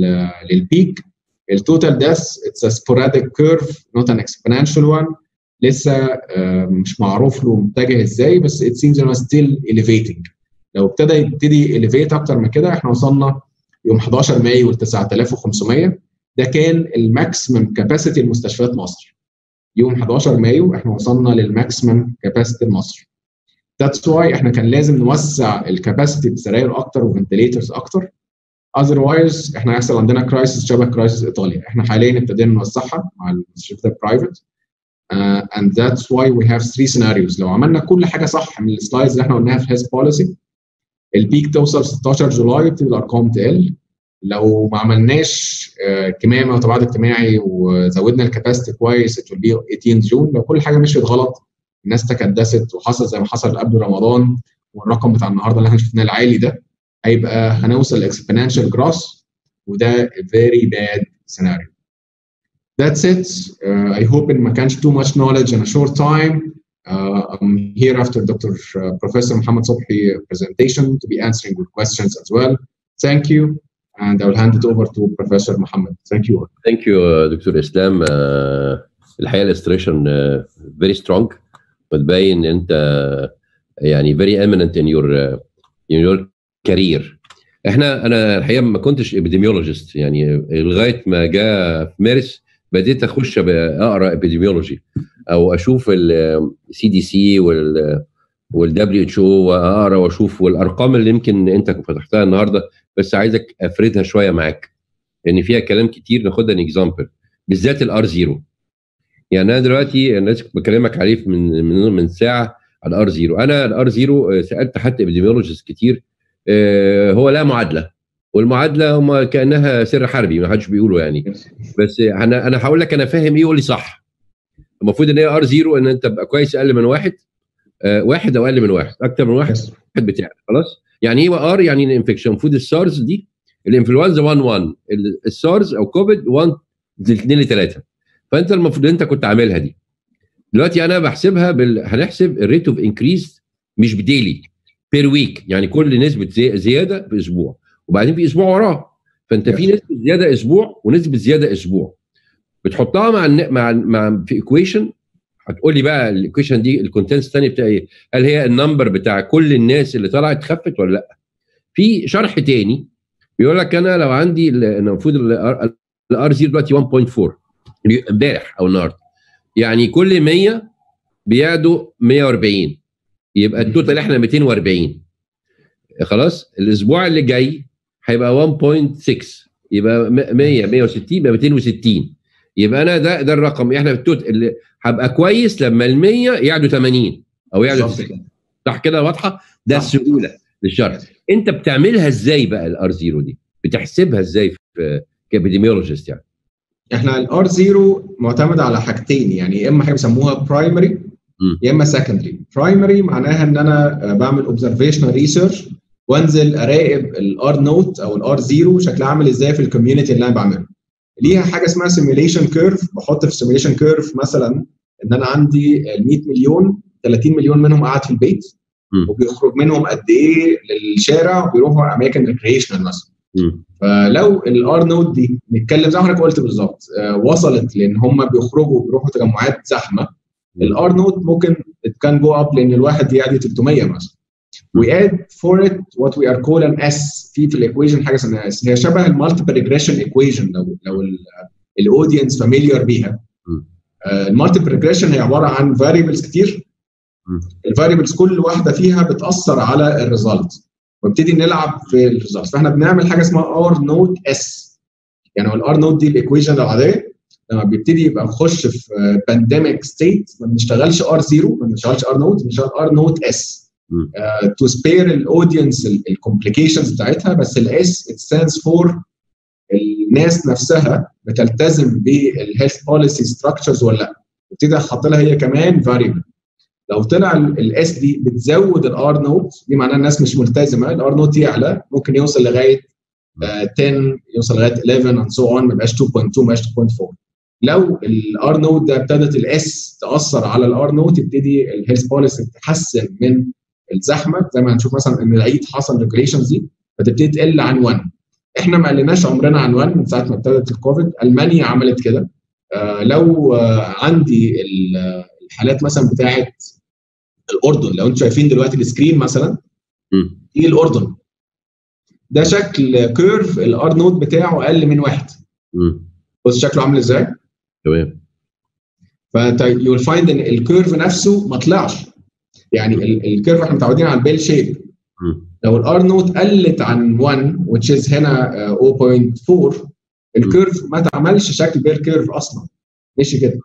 للبيك التوتال ديث اتس ا سبوراديك كيرف نوت ان اكسبوننشال وان لسه مش معروف له متجه ازاي بس ات سيمز انه ستيل اليفيتنج لو ابتدى يبتدي اليفيت اكتر من كده احنا وصلنا يوم 11 مايو ل 9500 ده كان الماكسيمم كاباسيتي لمستشفيات مصر يوم 11 مايو احنا وصلنا للماكسيمم كاباسيتي لمصر ذاتس واي احنا كان لازم نوسع الكاباسيتي بسراير اكتر وفنتليترز اكتر اذروايز احنا هيحصل عندنا كرايسيس شبه كرايسيس ايطاليا احنا حاليا ابتدينا نوسعها مع المستشفيات البرايفت uh, and that's why we have three scenarios لو عملنا كل حاجه صح من السلايدز اللي احنا قلناها في هيلث بوليسي البيك توصل 16 جولاي تبتدي الارقام تقل لو ما عملناش كمامه وتباعد اجتماعي وزودنا الكباستي كويس ات بي 18 جون لو كل حاجه مشيت غلط الناس تكدست وحصل زي ما حصل قبل رمضان والرقم بتاع النهارده اللي احنا شفناه العالي ده هيبقى هنوصل لاكسبوننشال جروس وده very bad scenario. That's it. Uh, I hope it ما كانش too much knowledge in a short time. Uh, I'm here after Dr. Uh, Professor Muhammad Sobhi presentation to be answering your questions as well. Thank you. And I will hand it over to Professor Muhammad. Thank you. Thank you, uh, دكتور اسلام uh, الحقيقه الاستريشن uh, very strong وتبين انت يعني very eminent in your uh, in your career. احنا انا الحقيقه ما كنتش ابيديميولوجيست يعني لغايه ما جاء في مارس بديت اخش اقرا ابيديميولوجي او اشوف السي دي سي وال والدبليو اتش او واقرا واشوف والارقام اللي يمكن انت فتحتها النهارده بس عايزك افردها شويه معاك لان فيها كلام كتير ناخدها اكزامبل بالذات الار زيرو يعني انا دلوقتي الناس بكلمك عليه من من من ساعه على الار زيرو انا الار زيرو سالت حتى ابيديميولوجيست كتير هو لا معادله والمعادله هم كانها سر حربي ما حدش بيقوله يعني بس انا انا هقول لك انا فاهم ايه قول لي صح المفروض ان هي ار زيرو ان انت تبقى كويس اقل من واحد آه واحد او اقل من واحد اكتر من واحد واحد بتاعك خلاص يعني ايه ار يعني الانفكشن المفروض السارز دي الانفلونزا 1 1 السارز او كوفيد 1 2 ل 3 فانت المفروض انت كنت عاملها دي دلوقتي انا بحسبها بال... هنحسب الريت اوف انكريز مش بديلي بير ويك يعني كل نسبه زي... زياده في اسبوع وبعدين في اسبوع وراه فانت في نسبه زياده اسبوع ونسبه زياده اسبوع بتحطها مع الن... مع مع في ايكويشن هتقول لي بقى الايكويشن دي الكونتنس الثاني بتاع ايه؟ هل هي النمبر بتاع كل الناس اللي طلعت خفت ولا لا؟ في شرح تاني بيقول لك انا لو عندي المفروض الار 0 دلوقتي 1.4 امبارح او النهارده يعني كل 100 بيعدوا 140 يبقى التوتال احنا 240 خلاص الاسبوع اللي جاي هيبقى 1.6 يبقى 100 160 يبقى 260 يبقى انا ده ده الرقم احنا في التوت اللي هبقى كويس لما ال 100 يعدوا 80 او يعدوا 90 صح كده واضحه ده السهوله للشرح انت بتعملها ازاي بقى الار 0 دي بتحسبها ازاي في كابيديميولوجيست يعني احنا الار 0 معتمد على حاجتين يعني يا اما حاجه بيسموها برايمري يا اما سكندري برايمري معناها ان انا بعمل اوبزرفيشنال ريسيرش وانزل اراقب الار نوت او الار 0 شكلها عامل ازاي في الكوميونتي اللي انا بعمله ليها حاجه اسمها سيميوليشن كيرف بحط في سيميوليشن كيرف مثلا ان انا عندي ال 100 مليون 30 مليون منهم قاعد في البيت م. وبيخرج منهم قد ايه للشارع وبيروحوا اماكن ريكريشنال مثلا م. فلو الار نوت دي نتكلم زي ما حضرتك قلت بالظبط آه وصلت لان هم بيخرجوا وبيروحوا تجمعات زحمه الار نوت ممكن كان جو اب لان الواحد يعدي 300 مثلا we add for it what we are call an S في في الايكويشن حاجه اسمها S هي شبه المالتيبل ريجريشن ايكويشن لو لو الاودينس فاميليار بيها المالتيبل ريجريشن هي عباره عن فاريبلز كتير الفاريبلز كل واحده فيها بتاثر على الريزلت ونبتدي نلعب في الريزلت فاحنا بنعمل حاجه اسمها ار نوت اس يعني الار نوت دي الايكويشن العاديه لما بيبتدي يبقى نخش في بانديميك ستيت ما بنشتغلش ار 0 ما بنشتغلش ار نوت بنشتغل ار نوت اس تو سبير الاودينس الكومبليكيشنز بتاعتها بس الاس ات ستاندز فور الناس نفسها بتلتزم بالهيلث بوليسي ستراكشرز ولا لا وابتدي احط لها هي كمان فاريبل لو طلع الاس دي بتزود الار نوت دي معناها الناس مش ملتزمه الار نوت يعلى ممكن يوصل لغايه 10 يوصل لغايه 11 اند سو اون ما يبقاش 2.2 ما يبقاش 2.4 لو الار نوت ده ابتدت الاس تاثر على الار نوت يبتدي الهيلث بوليسي تحسن من الزحمه زي ما هنشوف مثلا ان العيد حصل ريجوليشنز دي فتبتدي تقل عن 1 احنا ما قلناش عمرنا عن 1 من ساعه ما ابتدت الكوفيد المانيا عملت كده آه لو آه عندي الحالات مثلا بتاعه الاردن لو انتم شايفين دلوقتي السكرين مثلا دي الاردن ده شكل كيرف الار نوت بتاعه اقل من واحد بص شكله عامل ازاي تمام فانت يو ويل فايند ان الكيرف نفسه ما طلعش يعني الكيرف احنا متعودين على البيل شيب لو الار نوت قلت عن 1 which is هنا 0.4 الكيرف ما اتعملش شكل بيل كيرف اصلا مشي كده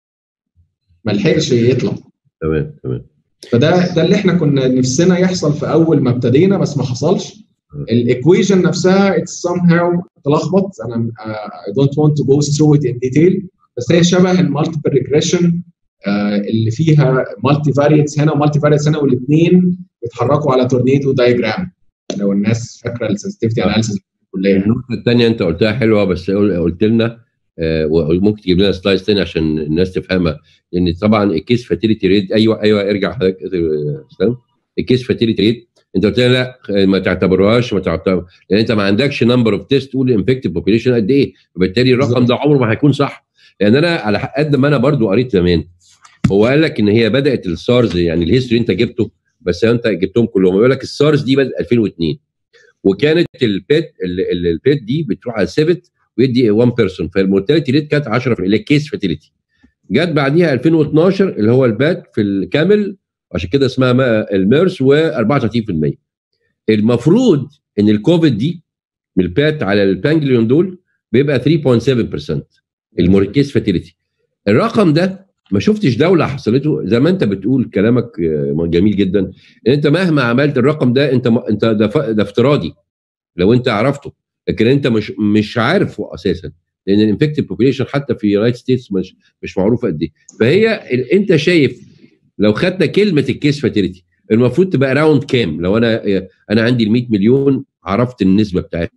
ما لحقش يطلع تمام تمام فده ده اللي احنا كنا نفسنا يحصل في اول ما ابتدينا بس ما حصلش الايكويشن نفسها اتس somehow تلخبط انا اي دونت ونت تو جو ثرو ات ان ديتيل بس هي شبه المالتيبل ريجريشن اللي فيها مالتي فاريتس هنا ومالتي فاريتس هنا والاثنين بيتحركوا على تورنيدو دايجرام لو الناس فاكره السنسيتيفيتي اناليسيس الكليه النقطه الثانيه انت قلتها حلوه بس قلت لنا وممكن تجيب لنا سلايدز ثاني عشان الناس تفهمها لان طبعا الكيس فاتيليتي ريت ايوه ايوه ارجع حضرتك اسلام الكيس فاتيليتي ريت انت قلت لنا لا ما تعتبروهاش ما تعتبر لان انت ما عندكش نمبر اوف تيست تقول الانفكتيف بوبيليشن قد ايه وبالتالي الرقم ده عمره ما هيكون صح لان انا على قد ما انا برضو قريت زمان هو قال لك ان هي بدات السارز يعني الهيستوري انت جبته بس انت جبتهم كلهم يقول لك السارز دي بدات 2002 وكانت البيت البيت دي بتروح على السيفت ويدي 1 بيرسون فالمورتاليتي ريت كانت 10 اللي هي كيس فاتيليتي جت بعديها 2012 اللي هو البات في الكامل عشان كده اسمها الميرس و34% المفروض ان الكوفيد دي من البات على البانجليون دول بيبقى 3.7% الموركيس فاتيليتي الرقم ده ما شفتش دوله حصلته زي ما انت بتقول كلامك جميل جدا ان انت مهما عملت الرقم ده انت انت ده, ده افتراضي لو انت عرفته لكن انت مش مش عارفه اساسا لان الانفكتيف بوبيليشن حتى في يونايتد ستيتس مش مش معروفه قد ايه فهي انت شايف لو خدنا كلمه الكيس فاتيليتي المفروض تبقى راوند كام لو انا انا عندي ال 100 مليون عرفت النسبه بتاعتي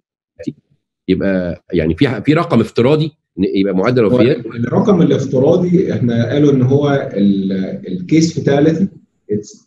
يبقى يعني في في رقم افتراضي يبقى معدل الوفيات الرقم الافتراضي احنا قالوا ان هو الكيس فاتاليتي اتس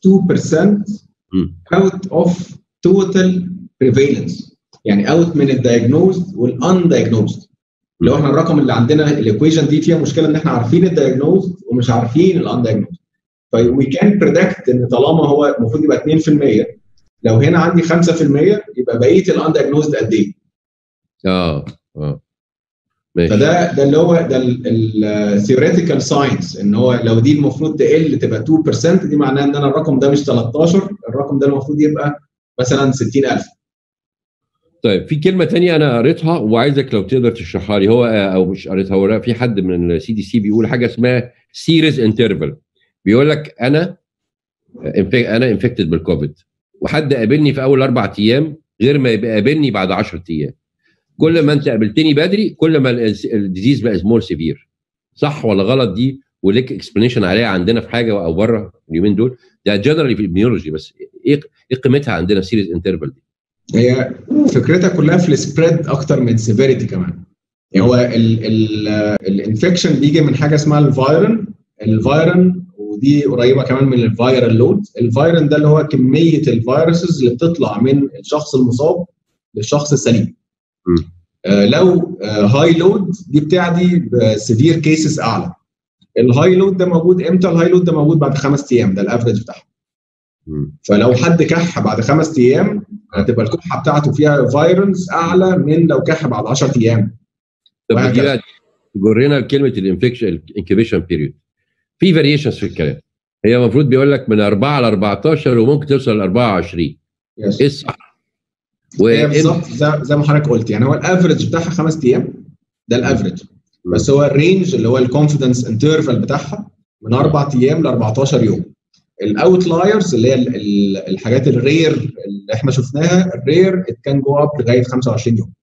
2% اوت اوف توتال بريفالنس يعني اوت من الدايجنوزد والان دايجنوزد لو احنا الرقم اللي عندنا الايكويشن دي فيها مشكله ان احنا عارفين الدايجنوزد ومش عارفين الان دايجنوزد فوي كان بريدكت ان طالما هو المفروض يبقى 2% لو هنا عندي 5% يبقى بقيه الان دايجنوزد قد ايه؟ اه اه ماشي. فده ده اللي هو ده الثيوريتيكال ساينس ان هو لو دي المفروض تقل تبقى 2% دي معناها ان انا الرقم ده مش 13 الرقم ده المفروض يبقى مثلا 60000 طيب في كلمه تانية انا قريتها وعايزك لو تقدر تشرحها لي هو او مش قريتها هو في حد من السي دي سي بيقول حاجه اسمها سيريز انترفال بيقول لك انا انا انفكتد بالكوفيد وحد قابلني في اول اربع ايام غير ما يبقى قابلني بعد 10 ايام كل ما انت قابلتني بدري كل ما الديزيز بقى مور سيفير صح ولا غلط دي وليك اكسبلانيشن عليها عندنا في حاجه او بره اليومين دول ده جنرالي في البيولوجي بس ايه ايه قيمتها عندنا سيريز انترفال دي؟ هي فكرتها كلها في السبريد اكتر من سيفيريتي كمان يعني هو الانفكشن بيجي من حاجه اسمها الفايرن الفايرن ودي قريبه كمان من الفايرال لود الفايرن ده اللي هو كميه الفيروسز اللي بتطلع من الشخص المصاب للشخص السليم آه لو آه هاي لود دي بتعدي بسيفير كيسز اعلى الهاي لود ده موجود امتى الهاي لود ده موجود بعد خمس ايام ده الافرج بتاعها فلو حد كح بعد خمس ايام هتبقى الكحه بتاعته فيها فيروس اعلى من لو كح بعد 10 ايام طب دي بقى تجرنا كلمه الانفكشن الانكيبيشن بيريود في فاريشنز في الكلام هي المفروض بيقول لك من 4 ل 14 وممكن توصل ل 24 ايه الصح؟ بالظبط زي ما حضرتك قلت يعني هو الافرج بتاعها خمس ايام ده الافرج بس هو الرينج اللي هو الكونفدنس انترفال بتاعها من اربع ايام ل 14 يوم الاوتلايرز اللي هي ال- ال- الحاجات الرير اللي احنا شفناها الرير ات كان جو اب لغايه 25 يوم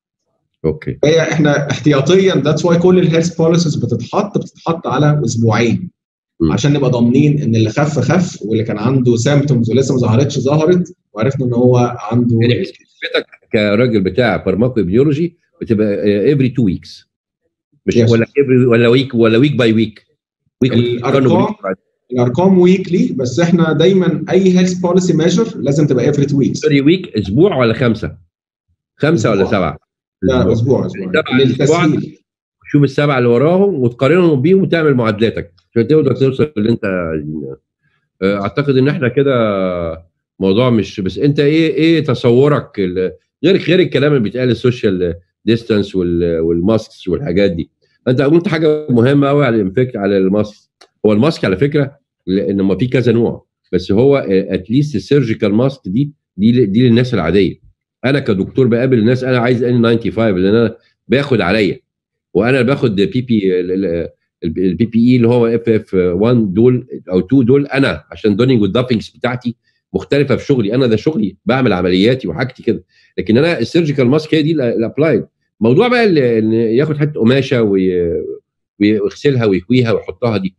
اوكي فهي احنا احتياطيا ذاتس واي كل الهيلث بوليسيز بتتحط بتتحط على اسبوعين م. عشان نبقى ضامنين ان اللي خف خف واللي كان عنده سيمبتومز ولسه ما ظهرتش ظهرت وعرفنا ان هو عنده يعني خدمتك كراجل بتاع فارماكو بيولوجي بتبقى افري تو ويكس مش Yes. ولا every ولا ويك ولا ويك باي ويك ويك الأرقام الارقام ويكلي بس احنا دايما اي هيلث بوليسي ميجر لازم تبقى افري تو ويكس سوري ويك اسبوع ولا خمسه؟ خمسه ولا أسبوع. سبعه؟ لا اسبوع اسبوع سبعة للتسهيل شوف السبعه اللي وراهم وتقارنهم بيهم وتعمل معادلاتك عشان تقدر توصل اللي انت عايزينه. آه، اعتقد ان احنا كده موضوع مش بس انت ايه ايه تصورك ال- غير غير الكلام اللي بيتقال السوشيال ديستانس والماسكس والحاجات دي انت قلت حاجه مهمه قوي على الانفكت على الماسك هو الماسك على فكره لان ما في كذا نوع بس هو اتليست السيرجيكال ماسك دي دي دي للناس العاديه انا كدكتور بقابل الناس انا عايز ان 95 لان انا باخد عليا وانا باخد بي بي البي بي اي اللي هو اف اف 1 دول او 2 دول انا عشان دونينج والدافنجز بتاعتي مختلفه في شغلي انا ده شغلي بعمل عملياتي وحاجتي كده لكن انا السيرجيكال ماسك هي دي الابلايد موضوع بقى اللي اللي ياخد حته قماشه وي- ويغسلها ويكويها ويحطها دي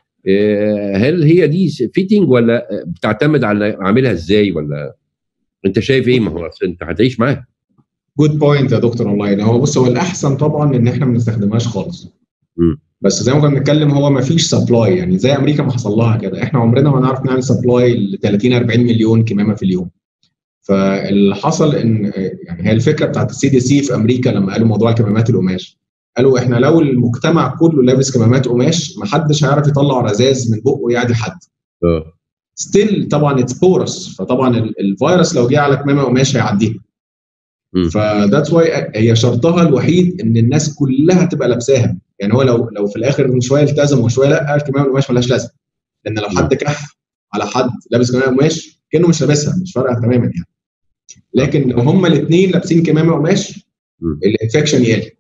آه، هل هي دي فيتنج ولا بتعتمد على عاملها ازاي ولا انت شايف ايه ما هو أصل انت هتعيش معاها جود بوينت يا دكتور اونلاين هو بص هو الاحسن طبعا ان احنا ما نستخدمهاش خالص مم. بس زي ما كنا بنتكلم هو ما فيش سبلاي يعني زي امريكا ما حصل لها كده احنا عمرنا ما نعرف نعمل سبلاي ل 30 40 مليون كمامه في اليوم فاللي حصل ان يعني هي الفكره بتاعت السي دي سي في امريكا لما قالوا موضوع الكمامات القماش قالوا احنا لو المجتمع كله لابس كمامات قماش ما حدش هيعرف يطلع رذاذ من بقه يعدي حد اه ستيل طبعا اتس بورس فطبعا ال- الفيروس لو جه على كمامه قماش هيعديها مم. فذاتس واي هي شرطها الوحيد ان الناس كلها تبقى لابساها يعني هو لو لو في الاخر شويه التزم وشويه لا الكمامه القماش ملهاش لازمه لان لو حد كح على حد لابس كمامه قماش كانه مش لابسها مش فارقه تماما يعني لكن لو هما الاثنين لابسين كمامه قماش مم. الانفكشن يقل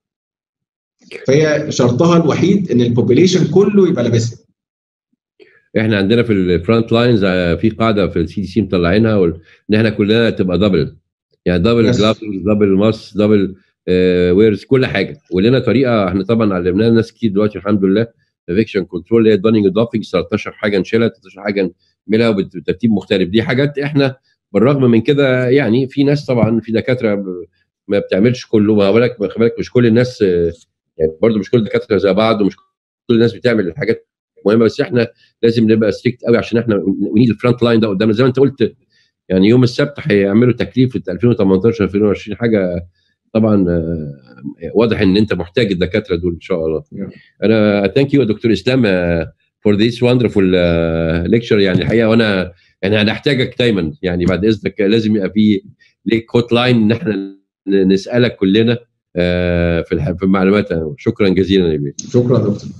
فهي شرطها الوحيد ان البوبيليشن كله يبقى لابسها احنا عندنا في الفرونت لاينز في قاعده في السي دي سي مطلعينها وال- ان احنا كلنا تبقى دبل يعني دبل Yes. جلافز دبل ماس دبل ويرز كل حاجه ولنا طريقه احنا طبعا علمناها ناس كتير دلوقتي الحمد لله افكشن كنترول اللي هي دانينج دافنج 13 حاجه نشيلها 13 حاجه نعملها بترتيب مختلف دي حاجات احنا بالرغم من كده يعني في ناس طبعا في دكاتره ب- ما بتعملش كله ما بالك خلي بالك مش كل الناس آه، يعني برضه مش كل الدكاتره زي بعض ومش كل الناس بتعمل الحاجات مهمه بس احنا لازم نبقى ستريكت قوي عشان احنا ونيد الفرونت لاين ده قدامنا زي ما انت قلت يعني يوم السبت هيعملوا تكليف في 2018 2020 حاجه طبعا آه، واضح ان انت محتاج الدكاتره دول ان شاء الله Yeah. انا ثانك يو دكتور اسلام فور ذيس وندرفول ليكتشر يعني الحقيقه وانا يعني هنحتاجك دايما يعني بعد اذنك لازم يبقى في ليك هوت لاين ان احنا ن- نسالك كلنا آه، في الح- في المعلومات شكرا جزيلا يا بيه شكرا يا دكتور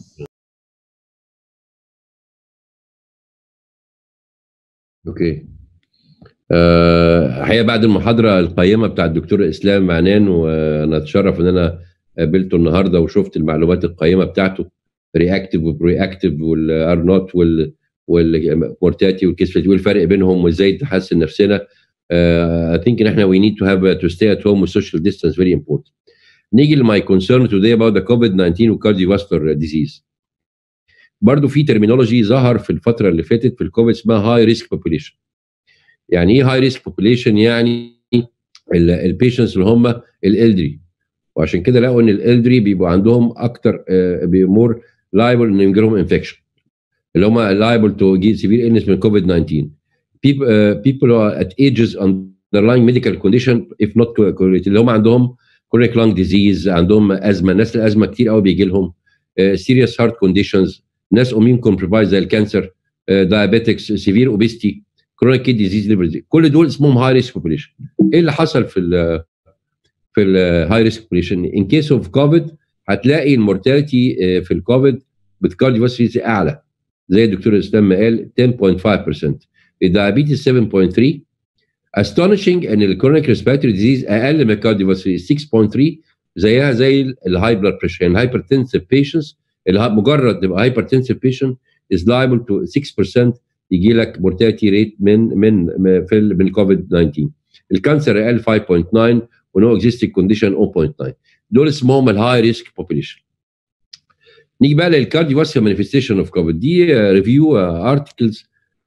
اوكي آه، الحقيقه بعد المحاضره القيمه بتاع الدكتور اسلام معنان وانا اتشرف ان انا قابلته النهارده وشفت المعلومات القيمه بتاعته رياكتيف وبري اكتيف والار نوت وال والمورتاتي والكيس والفرق بينهم وازاي تحسن نفسنا اي ثينك ان احنا وي نيد تو هاف تو ستي ات هوم والسوشيال ديستانس فيري امبورتنت نيجي لماي كونسيرن توداي اباوت ذا كوفيد 19 وكارديوفاسكولار ديزيز برضه في ترمينولوجي ظهر في الفتره اللي فاتت في الكوفيد اسمها هاي ريسك بوبوليشن يعني ايه هاي ريسك بوبوليشن يعني البيشنتس اللي هم الالدري وعشان كده لقوا ان الالدري بيبقوا عندهم اكتر مور لايبل ان يجي لهم انفكشن اللي هم لايبل تو جي سيفير illness من كوفيد 19 people uh, people who are at ages underlying medical condition if not correlated اللي هم عندهم chronic lung disease عندهم ازمه ناس الازمه كتير قوي بيجي لهم uh, serious heart conditions ناس امين compromised زي الكانسر uh, diabetics severe obesity chronic kidney disease liver disease كل دول اسمهم high risk population ايه اللي حصل في ال في الهاي ريسك population in case of COVID هتلاقي المورتاليتي في الكوفيد بالكارديوفاسكولار اعلى زي الدكتور اسلام ما قال 10.5% الدايابيتس 7.3 astonishing ان الكرونيك ريسبيراتوري ديزيز اقل من الكارديوفاسكولار 6.3 زيها زي الهاي بلاد بريشر يعني الهايبرتنسيف بيشنتس مجرد تبقى هايبرتنسيف بيشنت is liable to 6% يجي لك مورتاليتي ريت من من في من كوفيد 19 الكانسر اقل 5.9 ونو اكزيستنج كونديشن 0.9 دول اسمهم الهاي ريسك بوبيليشن نيجي بقى للكارديو فاسكولار مانيفستيشن اوف كوفيد دي ريفيو ارتكلز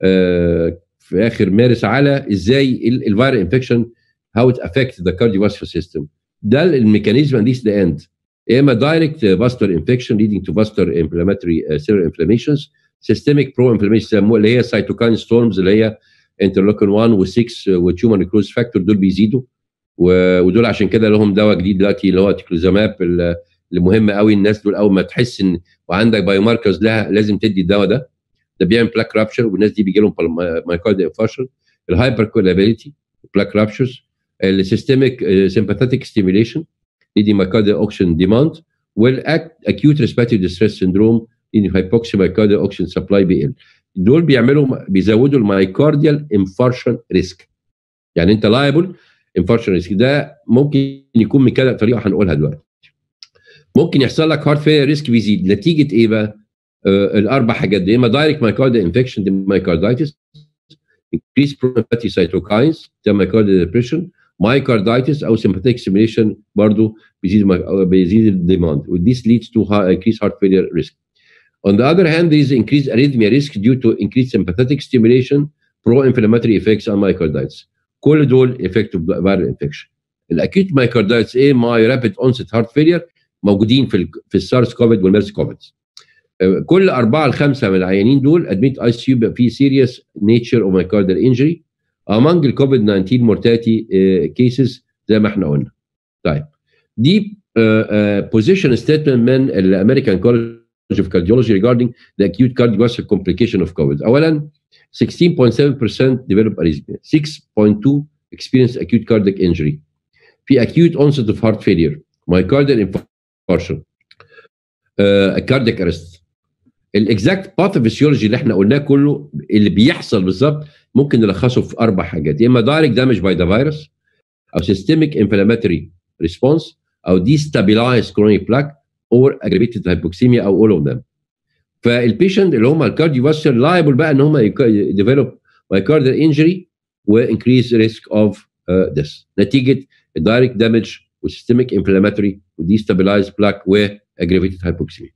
في اخر مارس على ازاي الفيرال انفكشن هاو ات افكت ذا كارديوفاسكولار سيستم ده الميكانيزم اند ذا اند يا اما دايركت فاسكولار انفكشن leading to vascular inflammatory uh, cellular inflammations systemic pro inflammation اللي هي cytokine storms اللي هي انترلوكين 1 و6 وتيومر نيكروز فاكتور دول بيزيدوا ودول عشان كده لهم دواء جديد دلوقتي اللي هو تيكلوزاماب اللي مهم قوي الناس دول اول ما تحس ان وعندك بايو ماركرز لها لازم تدي الدواء ده ده بيعمل بلاك رابشر والناس دي بيجي لهم مايكارد انفارشن الهايبر كولابيليتي بلاك رابشرز السيستميك سمباثيك ستيميوليشن leading myocardial oxygen demand والacute respiratory distress syndrome leading hypoxia myocardial oxygen supply بيقل دول بيعملوا بيزودوا المايكارديال انفارشن ريسك يعني انت لايبل انفارشن ريسك ده ممكن يكون من كذا طريقه هنقولها دلوقتي ممكن يحصل لك هارت فيلر ريسك بيزيد نتيجه ايه بقى؟ آه الاربع حاجات دي اما دايركت مايكارديال انفكشن دي مايكاردايتس increase pro-hepatic cytokines ده مايكارديال ديبريشن مايكاردايتس او sympathetic stimulation برضه بيزيد بيزيد الديماند this leads to high, increased heart failure risk On the other hand, there is increased arrhythmia risk due to increased sympathetic stimulation, pro-inflammatory effects on myocarditis. كل دول effect of viral infection. الاكيوت myocarditis ايه ماي rapid onset heart failure موجودين في ال في السارس كوفيد والميرس كوفيد. كل أربعة لخمسة من العيانين دول admit ICU بيبقى في serious nature of myocardial injury among الكوفيد 19 mortality cases زي ما احنا قلنا. طيب دي position statement من الامريكان كولج of cardiology regarding the acute cardiovascular complication of COVID. أولا 16.7% develop arrhythmia, 6.2 experience acute cardiac injury. في acute onset of heart failure, myocardial infarction, uh, cardiac arrest. الاكزاكت باثوفيسيولوجي اللي احنا قلناه كله اللي بيحصل بالظبط ممكن نلخصه في اربع حاجات يا اما دايركت دامج باي ذا فيروس او سيستميك انفلاماتوري ريسبونس او ديستابيلايز كرونيك بلاك اور اجريفيتد هايبوكسيميا او اول اوف ذم فالبيشنت اللي هم الكارديوفاسكولار لايبل بقى ان هم ديفلوب مايكارديال انجري وانكريز ريسك اوف ذس نتيجه الدايركت دامج وسيستميك انفلاماتوري وديستابيلايز بلاك واجريفيتد هايبوكسيميا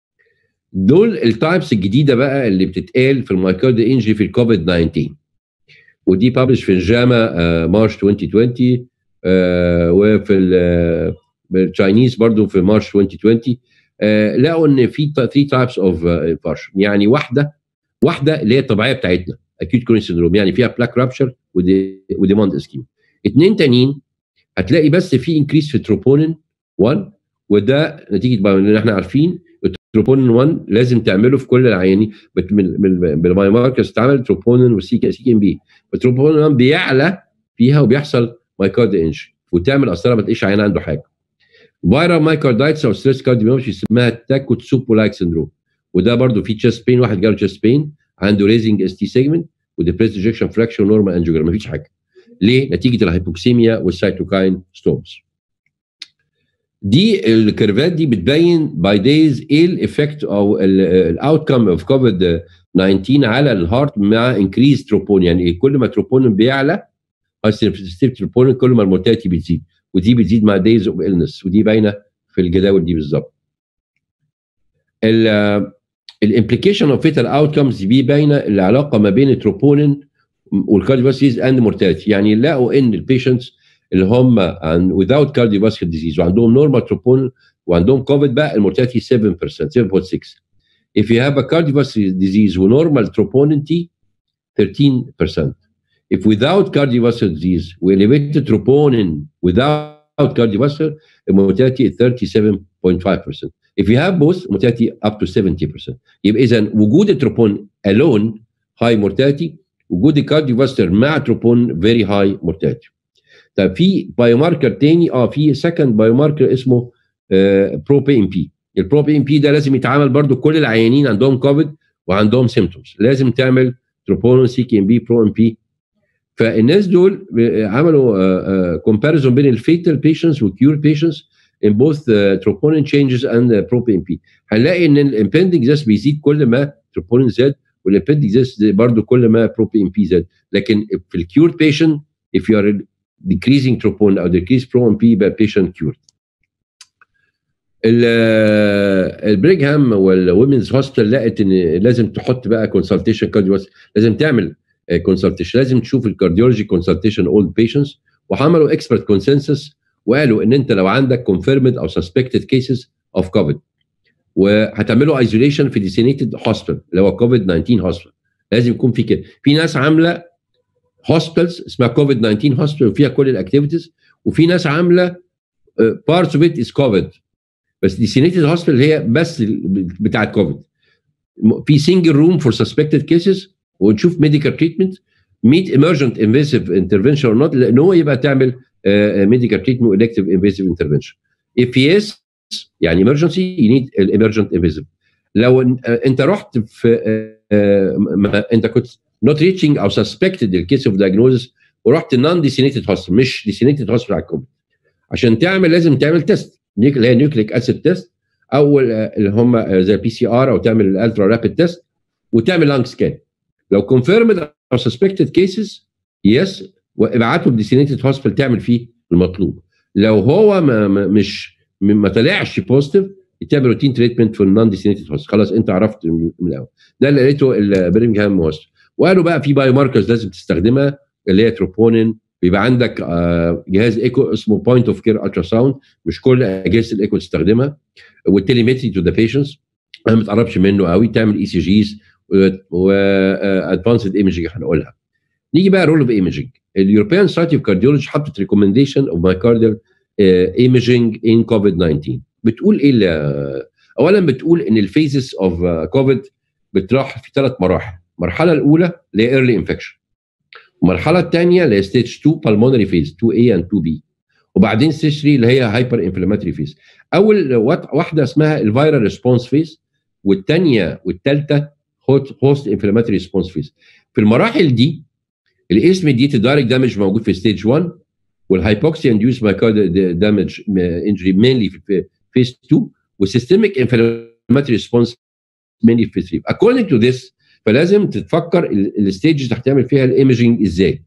دول التايبس الجديده بقى اللي بتتقال في المايكارديال انجري في الكوفيد 19 ودي بابلش في الجاما مارش 2020 آه وفي التشاينيز برضو في مارش 2020 آه لقوا ان في 3 تايبس اوف انفارشن يعني واحده واحده اللي هي الطبيعيه بتاعتنا اكيوت كرونيك سيندروم يعني فيها بلاك رابشر وديماند اسكيم اثنين تانيين هتلاقي بس في انكريس في تروبونين 1 وده نتيجه بقى ان احنا عارفين التروبونين 1 لازم تعمله في كل العيانين بالماي ماركرز تعمل تروبونين وسي سي ام بي التروبونين 1 بيعلى فيها وبيحصل مايكارد انجري وتعمل اصلا ما تلاقيش عيان عنده حاجه فيرال مايكاردايتس او ستريس كارديوميوباثي اسمها تاكوتسوبو لايك سندروم وده برضه في تشيست بين واحد جاله تشيست بين عنده ريزنج اس تي سيجمنت وديبريس ايجكشن فراكشن ونورمال انجيوجرام مفيش حاجه ليه؟ نتيجه الهايبوكسيميا والسيتوكاين ستورمز دي الكيرفات دي بتبين باي دايز ايه الايفكت او الاوت كم اوف كوفيد 19 على الهارت مع انكريز تروبون يعني كل ما تروبون بيعلى تروبون كل ما المورتاليتي بتزيد ودي بتزيد مع دايز اوف النس ودي باينه في الجداول دي بالظبط الامبليكيشن اوف فيتال اوتكمز دي باينه العلاقه ما بين التروبونين والكارديوفاسكولار اند مورتاليتي يعني لقوا ان البيشنتس اللي هم عن without cardiovascular disease وعندهم نورمال تروبونين وعندهم كوفيد بقى المورتاليتي 7% 7.6 if you have a cardiovascular disease ونورمال تروبونين تي 13% if without cardiovascular disease we elevated troponin without cardiovascular mortality is 37.5%. If you have both mortality up to 70%. يبقى اذا وجود التروبون alone high mortality وجود الكارديوفاسكولار مع تروبون very high mortality. طيب في بايو ماركر تاني اه في سكند بايو ماركر اسمه برو بي ام بي البرو بي ام بي ده لازم يتعامل برضو كل العيانين عندهم كوفيد وعندهم سيمتومز لازم تعمل تروبون سي كي ام بي برو ام بي فالناس دول عملوا كومباريزون بين الفيتال بيشنتس والكيور بيشنتس in both uh, troponin changes and uh, pro-PMP هنلاقي ان الامبندنج جاس بيزيد كل ما troponin زاد والابندكس برضه كل ما برو بي ام بي زاد لكن في الكيورد بيشنت if you are decreasing troponin او decrease pro ام بي يبقى patient cured البريغهام والومنز هوسبيتال لقت ان لازم تحط بقى كونسلتيشن كارديو لازم تعمل كونسلتيشن لازم تشوف الكارديولوجي كونسلتيشن اولد بيشنتس وعملوا اكسبرت كونسنسس وقالوا ان انت لو عندك كونفيرمد او سسبكتد كيسز اوف كوفيد وهتعملوا ايزوليشن في ديسينيتد هوسبيتال اللي هو كوفيد 19 هوسبيتال لازم يكون في كده في ناس عامله هوسبيتالز اسمها كوفيد 19 هوسبيتال وفيها كل الاكتيفيتيز وفي ناس عامله بارتس اوف ات از كوفيد بس ديسينيتد هوسبيتال هي بس بتاعت كوفيد في سنجل روم فور سسبكتد كيسز ونشوف ميديكال تريتمنت ميت ايمرجنت انفيسيف انترفنشن اور نوت لان هو يبقى تعمل ميديكال تريتمنت والكتيف انفيسيف انترفنشن if yes يعني emergency you need emergent invasive لو انت رحت في انت كنت not reaching او suspected الكيس اوف diagnosis ورحت non designated hospital مش designated hospital على الكوفيد عشان تعمل لازم تعمل تيست اللي هي نيوكليك اسيد تيست او اللي هم زي البي سي ار او تعمل الالترا رابيد تيست وتعمل لانج سكان لو كونفيرمد او سسبكتد كيسز يس وابعته لديسينيتد هوسبيتال تعمل فيه المطلوب لو هو ما مش ما طلعش بوزيتيف يتعمل روتين تريتمنت في النون ديسينيتد هوست خلاص انت عرفت من الاول ده اللي لقيته البرينجهام هوست وقالوا بقى في بايو ماركرز لازم تستخدمها اللي هي تروبونين بيبقى عندك جهاز ايكو اسمه بوينت اوف كير الترا ساوند مش كل اجهزه الايكو تستخدمها والتليمتري تو ذا بيشنتس ما تقربش منه قوي تعمل اي سي جيز وادفانسد ايمجنج هنقولها نيجي بقى رول اوف ايمجنج اليوروبيان سوسايتي اوف كارديولوجي حطت ريكومنديشن اوف مايكارديال ايمجنج ان كوفيد 19 بتقول ايه اولا بتقول ان الفيزز اوف كوفيد بتراح في ثلاث مراحل المرحله الاولى اللي هي ايرلي انفكشن المرحله الثانيه اللي هي ستيج 2 بالمونري فيز 2 a and 2 b وبعدين ستيج 3 اللي هي هايبر انفلاماتوري فيز اول واحده اسمها الفيرال ريسبونس فيز والثانيه والثالثه هوست انفلاماتوري ريسبونس فيز في المراحل دي الاسم دي دايركت دامج موجود في ستيج 1 والهايبوكسيا انديوس مايكارد دامج انجري مينلي في فيز 2 والسيستميك انفلاماتوري ريسبونس مينلي في 3 according to this فلازم تتفكر الستيجز هتعمل فيها الايمجنج ازاي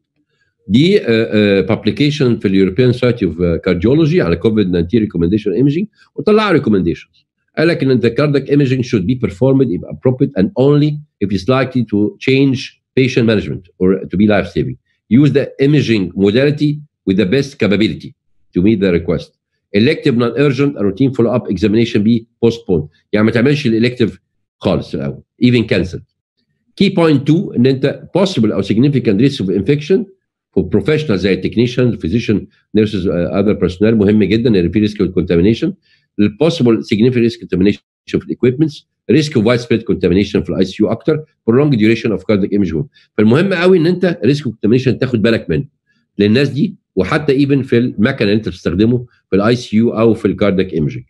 دي بابليكيشن في اليوروبيان سوسايتي اوف كارديولوجي على كوفيد 19 ريكومنديشن ايمجنج وطلعوا ريكومنديشنز قال لك ان انت كاردك ايمجنج should be performed if appropriate and only if it's likely to change patient management or to be life saving use the imaging modality with the best capability to meet the request elective non-urgent and routine follow-up examination be postponed يعني ما تعملش الالكتيف خالص الاول even cancelled key point 2 ان انت possible او significant risk of infection for professionals زي technicians physician nurses uh, other personnel مهم جدا ان في risk of contamination possible significant risk contamination of equipments risk of widespread contamination في الاي سي يو اكتر prolonged duration of cardiac imaging فالمهم قوي ان انت risk of contamination تاخد بالك منه للناس دي وحتى ايفن في المكن اللي انت بتستخدمه في الاي سي يو او في الكاردياك ايمجنج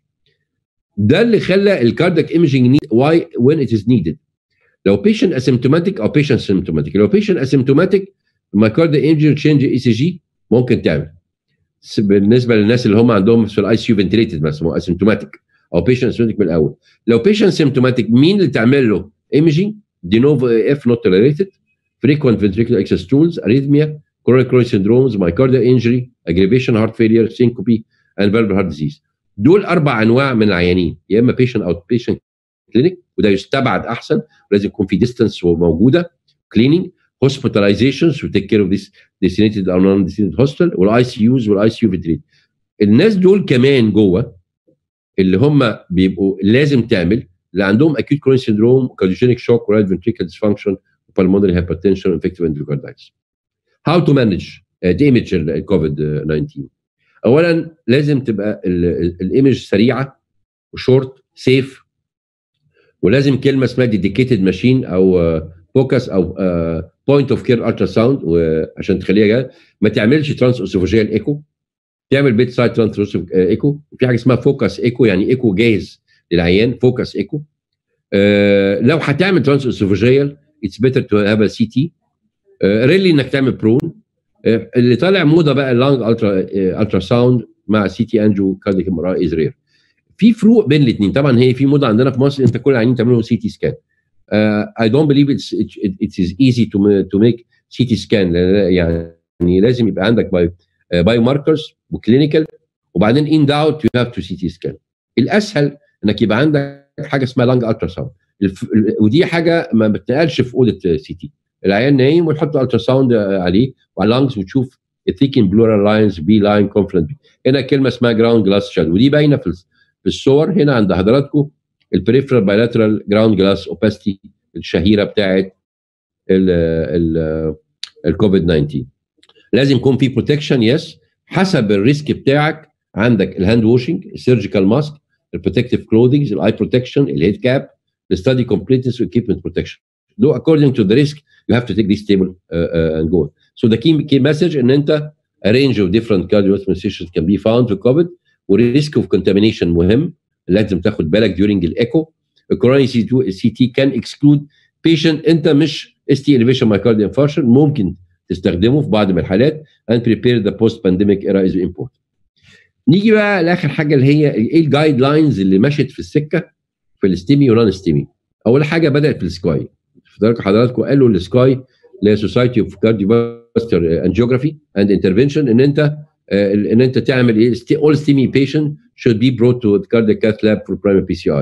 ده اللي خلى الكاردياك ايمجنج واي وين ات از نيدد لو بيشنت اسيمتوماتيك او بيشنت سيمتوماتيك لو بيشنت اسيمتوماتيك مايكاردياك ايمجنج تشينج اي سي جي ممكن تعمل بالنسبه للناس اللي هم عندهم في الاي سي يو فنتليتد مثلا اسيمتوماتيك او بيشنت اسيمتوماتيك من الاول لو بيشنت سيمتوماتيك مين اللي تعمل له ايمجنج دي نوفو اف نوت توليريتد frequent ventricular excess tools arrhythmia chronic coronary syndromes myocardial injury aggravation heart failure syncope and valvular heart disease دول اربع انواع من العيانين يا اما بيشنت او بيشنت كلينيك وده يستبعد احسن ولازم يكون في ديستانس موجوده كليننج hospitalizations to take care of this designated or non-designated hospital والاي سي يوز والاي سي يو فيتريت الناس دول كمان جوه اللي هم بيبقوا لازم تعمل اللي عندهم acute coronary syndrome cardiogenic shock right ventricular dysfunction pulmonary hypertension infective endocarditis how to manage uh, the image COVID 19 اولا لازم تبقى الايمج سريعه وشورت سيف ولازم كلمه اسمها ديديكيتد ماشين او فوكس او بوينت اوف كير الترا ساوند وعشان تخليها جايه ما تعملش ترانس اوسوفاجيال ايكو تعمل بيت سايد ترانس ايكو في حاجه اسمها فوكس ايكو يعني ايكو جاهز للعيان فوكس ايكو آه لو هتعمل ترانس اوسوفاجيال اتس بيتر تو هاف سي تي ريلي انك تعمل برون آه اللي طالع موضه بقى اللانج الترا الترا ساوند مع سي تي انجو كارديك ام ار از رير في فروق بين الاثنين طبعا هي في موضه عندنا في مصر انت كل العيانين تعملوا سي تي سكان uh, I don't believe it's it, it is easy to to make CT scan يعني لازم يبقى عندك باي بايو ماركرز وكلينيكال وبعدين ان داوت يو هاف تو سي تي سكان الاسهل انك يبقى عندك حاجه اسمها لانج الترا ساوند ودي حاجه ما بتنقلش في اوضه سي تي العيان نايم ويحط الترا ساوند عليه وعلى اللانجز وتشوف الثيكن بلورال لاينز بي لاين كونفرنت هنا كلمه اسمها جراوند جلاس شادو ودي باينه في في الصور هنا عند حضراتكم البريفرال بايلاترال جراوند جلاس اوباستي الشهيره بتاعت الكوفيد 19 لازم يكون في بروتكشن يس حسب الريسك بتاعك عندك الهاند واشنج السيرجيكال ماسك البروتكتيف كلوذينج الاي بروتكشن الهيد كاب الستادي كومبليتنس والاكيبمنت بروتكشن do according to the risk you have to take this table uh, uh, and go so the key, key message ان انت a range of different cardiovascular can be found في COVID وريسك اوف contamination مهم لازم تاخد بالك during الايكو الكوروني سي تي كان اكسكلود بيشنت انت مش اس تي elevation myocardial infarction ممكن تستخدمه في بعض من الحالات and prepare the post pandemic era is important. نيجي بقى لاخر حاجه اللي هي ايه الجايد لاينز اللي مشت في السكه في الاستيمي ونون ستيمي. اول حاجه بدات في السكاي. حضراتكم قالوا السكاي اللي هي سوسايتي اوف كارديوفاسكولار انجيوجرافي اند انترفنشن ان انت ان انت تعمل ايه all STEMI patient should be brought to the cardiac cath lab for primary PCI.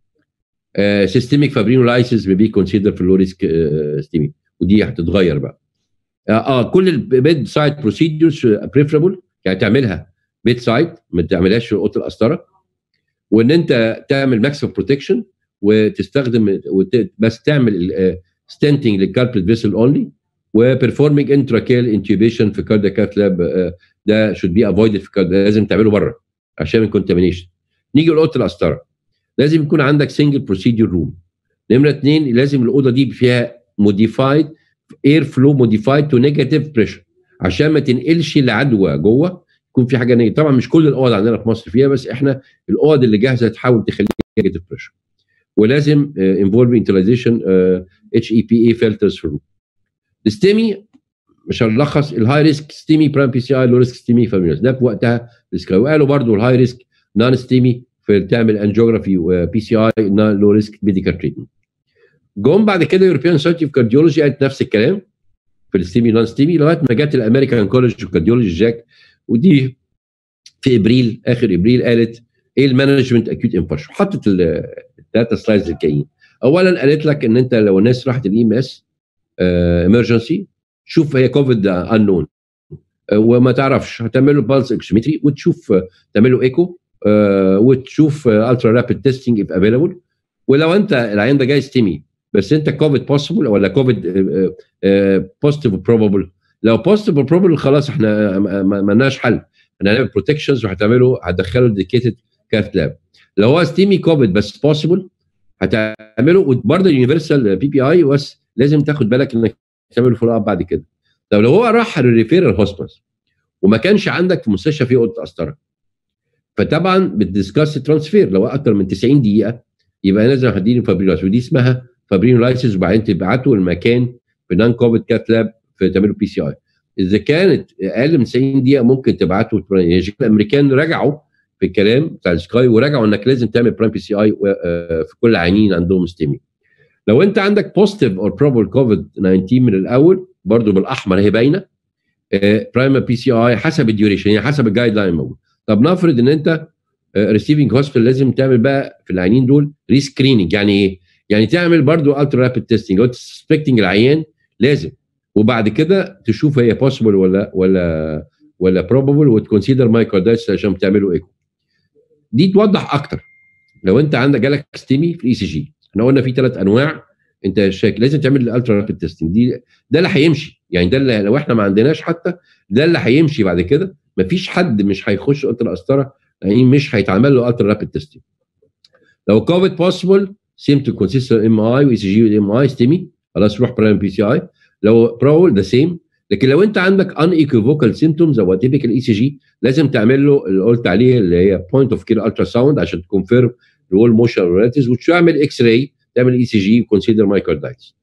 Uh, systemic fibrinolysis may be considered for low risk uh, STEMI ودي هتتغير بقى. اه كل البيد سايد بروسيدورز بريفربل يعني تعملها بيد سايد ما تعملهاش في اوضه القسطره وان انت تعمل ماكسيمم بروتكشن وتستخدم وت... بس تعمل ستنتنج للكاربلت فيسل اونلي وبرفورمينج انتراكيل انتوبيشن في كارديا كاث لاب ده شود بي افويدد في كارد لازم تعمله بره عشان الكونتامينيشن نيجي لاوضه القسطره لازم يكون عندك سنجل بروسيدور روم نمره اثنين لازم الاوضه دي فيها موديفايد اير فلو موديفايد تو نيجاتيف بريشر عشان ما تنقلش العدوى جوه يكون في حاجه نيجاتيف طبعا مش كل الاوض عندنا في مصر فيها بس احنا الاوض اللي جاهزه تحاول تخليها نيجاتيف بريشر ولازم انفولف انتلايزيشن اتش اي بي اي فلترز في الروم الستيمي مش هنلخص الهاي ريسك ستيمي برايم بي سي اي لو ريسك ستيمي فاميليز ده في وقتها السكاي وقالوا برضو الهاي ريسك نون ستيمي في تعمل انجيوجرافي وبي سي اي لو ريسك ميديكال تريتمنت جم بعد كده يوروبيان سوسايتي اوف كارديولوجي قالت نفس الكلام في الستيمي نون ستيمي لغايه ما جت الامريكان كولج اوف كارديولوجي جاك ودي في ابريل اخر ابريل قالت ايه المانجمنت اكيوت انفارش حطت الثلاثه سلايدز الجايين اولا قالت لك ان انت لو الناس راحت الاي ام اس امرجنسي شوف هي كوفيد انون وما تعرفش هتعمل له بالس اكسيمتري وتشوف تعمل له ايكو وتشوف الترا رابيد تيستنج اف افيلابل ولو انت العيان ده جاي ستيمي بس انت كوفيد بوسيبل ولا كوفيد بوزيتيف بروبابل لو بوزيتيف بروبابل خلاص احنا ما لناش حل احنا هنعمل بروتكشنز وهتعمله هتدخله ديكيتد كاث لاب لو هو ستيمي كوفيد بس بوسيبل هتعمله وبرضه يونيفرسال بي بي اي بس لازم تاخد بالك انك تعمل فولو اب بعد كده طب لو هو راح الريفيرال هوسبيتال وما كانش عندك في مستشفى فيه اوضه قسطره فطبعا بتدسكاس ترانسفير لو اكتر من 90 دقيقه يبقى لازم هديله فابريلايسيس ودي اسمها فابريلايسيس وبعدين تبعته المكان في نان كوفيد كات لاب في تعمله بي سي اي اذا كانت اقل من 90 دقيقه ممكن تبعته الامريكان رجعوا في الكلام بتاع السكاي ورجعوا انك لازم تعمل برايم بي سي اي في كل العيانين عندهم ستيمي لو انت عندك بوزيتيف اور بروبل كوفيد 19 من الاول برضو بالاحمر هي باينه برايم بي سي اي حسب الديوريشن يعني حسب الجايد لاين موجود طب نفرض ان انت ريسيفنج هوسبيتال لازم تعمل بقى في العيانين دول ريسكريننج يعني ايه؟ يعني تعمل برضو الترا رابيد تيستنج او سسبكتنج العيان لازم وبعد كده تشوف هي بوسيبل ولا ولا ولا بروبابل وتكونسيدر مايكاردايتس عشان تعملوا ايكو دي توضح اكتر لو انت عندك جالك ستيمي في الاي سي جي احنا قلنا في ثلاث انواع انت شاك لازم تعمل الالترا رابيد تيستنج دي ده اللي هيمشي يعني ده اللي لو احنا ما عندناش حتى ده اللي هيمشي بعد كده مفيش حد مش هيخش اوضه القسطره يعني مش هيتعمل له الترا رابيد تيستنج لو كوفيد بوسيبل سيم تو كونسيست ام اي واي سي جي والام اي ستيمي خلاص روح برايم بي سي اي لو بروبل ذا سيم لكن لو انت عندك ان ايكوفوكال سيمتومز او تيبيكال اي سي جي لازم تعمل له اللي قلت عليه اللي هي بوينت اوف كير الترا ساوند عشان تكونفيرم الول موشن ريلاتيز وتعمل اكس راي تعمل اي سي جي وكونسيدر مايكاردايتس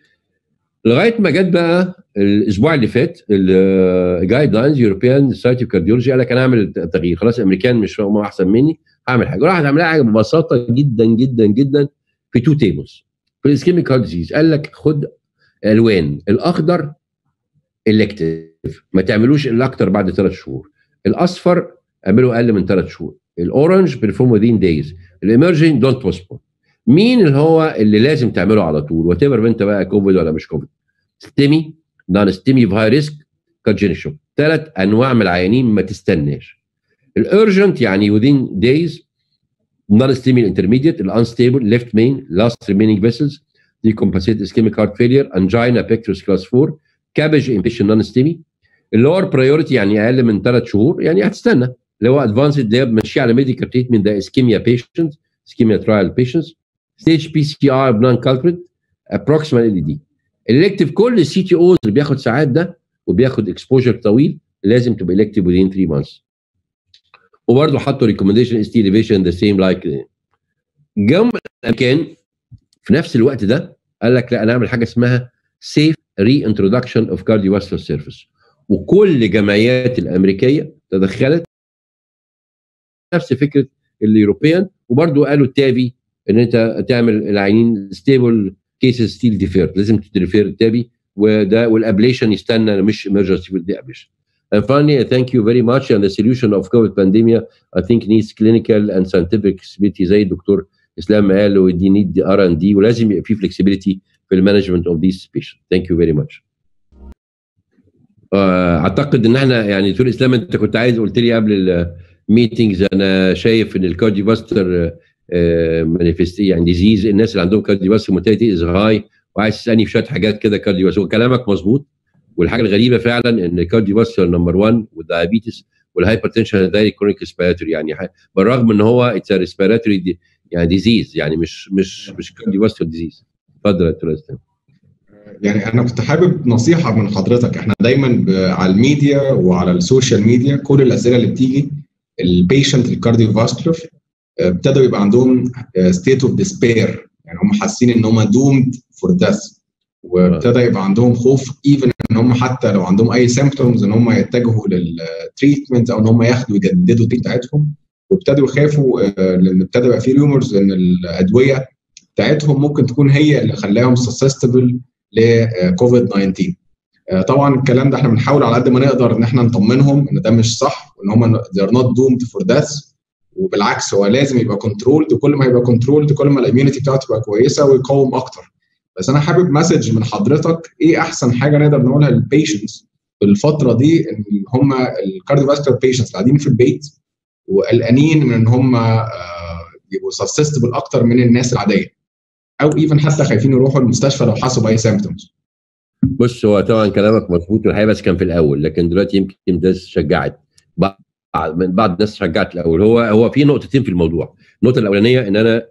لغايه ما جت بقى الاسبوع اللي فات الجايد لاينز يوروبيان سايتي اوف كارديولوجي قال لك انا هعمل تغيير خلاص الامريكان مش هم احسن مني هعمل حاجه راحت عاملاها حاجه ببساطه جدا جدا جدا في تو تيبلز في الاسكيميك هارت ديزيز قال لك خد الوان الاخضر الكتيف ما تعملوش الا اكتر بعد ثلاث شهور الاصفر اعمله اقل من ثلاث شهور الاورنج بيرفورم وذين دايز الامرجنج دونت بوستبون مين اللي هو اللي لازم تعمله على طول وات ايفر انت بقى كوفيد ولا مش كوفيد ستيمي نون ستيمي في هاي ريسك كونجنشن ثلاث انواع من العيانين ما تستناش الارجنت يعني within days non ischemic intermediate unstable left main last remaining vessels decompensated ischemic heart failure angina pectoris class 4 cabbage impatient non ischemic اللور برايورتي يعني اقل من ثلاث شهور يعني هتستنى اللي هو ادفانسد ده ماشي على ميديكال تريتمنت ده اسكيميا بيشنت اسكيميا ترايل بيشنتس ستيج بي سي ار بلان كالكريت ابروكسيمال ال دي الالكتيف كل السي تي اوز اللي بياخد ساعات ده وبياخد اكسبوجر طويل لازم تبقى الكتيف within 3 months وبرضه حطوا ريكومنديشن اس تي elevation ذا سيم لايك جم الامريكان في نفس الوقت ده قال لك لا انا اعمل حاجه اسمها سيف ري انترودكشن اوف كارديوفاسكولار سيرفيس وكل جمعيات الامريكيه تدخلت نفس فكره اليوروبيان وبرضه قالوا التابي ان انت تعمل العينين ستيبل كيسز ستيل ديفير لازم تديفير التابي وده والابليشن يستنى مش emergency with the ablation. And finally, I thank you very much. And the solution of COVID pandemic, I think needs clinical and scientific flexibility زي الدكتور اسلام قال ودي need ار ان دي ولازم يبقى في flexibility في المانجمنت of these patients. Thank you very much. اعتقد ان احنا يعني دكتور اسلام انت كنت عايز قلت لي قبل الميتنجز انا شايف ان الكارديوفاستر مانيفست يعني ديزيز الناس اللي عندهم كارديوفاستر موتيليتي از هاي وعايز تسالني في شويه حاجات كده كارديوفاستر وكلامك مظبوط والحاجه الغريبه فعلا ان الكارديوفاستر نمبر 1 والدايابيتس والهايبرتنشن ده كرونيك ريسبيراتوري يعني بالرغم ان هو اتس ريسبيراتوري دي يعني ديزيز يعني مش مش مش كارديوفاستر ديزيز اتفضل يا دكتور اسلام يعني انا كنت حابب نصيحه من حضرتك احنا دايما على الميديا وعلى السوشيال ميديا كل الاسئله اللي بتيجي البيشنت الكارديوفاسكولار ابتدوا يبقى عندهم ستيت اوف ديسبير يعني هم حاسين ان هم دومد فور ديث وابتدى يبقى عندهم خوف ايفن ان هم حتى لو عندهم اي سيمبتومز ان هم يتجهوا للتريتمنت او ان هم ياخدوا يجددوا التريت بتاعتهم وابتدوا يخافوا لان ابتدى يبقى في ريومرز ان الادويه بتاعتهم ممكن تكون هي اللي خلاهم سسستبل لكوفيد 19 طبعا الكلام ده احنا بنحاول على قد ما نقدر ان احنا نطمنهم ان ده مش صح وان هم they're not doomed for death وبالعكس هو لازم يبقى كنترولد وكل ما يبقى كنترولد كل ما الاميونيتي بتاعته تبقى كويسه ويقاوم اكتر بس انا حابب مسج من حضرتك ايه احسن حاجه نقدر نقولها للبيشنتس في الفتره دي ان هم الكارديوفاسكولار بيشنتس قاعدين في البيت وقلقانين من ان هم يبقوا سسستبل اكتر من الناس العاديه او ايفن حتى خايفين يروحوا المستشفى لو حسوا باي سيمبتومز بص هو طبعا كلامك مظبوط والحقيقه بس كان في الاول لكن دلوقتي يمكن الناس شجعت بعض من بعض الناس شجعت الاول هو هو في نقطتين في الموضوع النقطه الاولانيه ان انا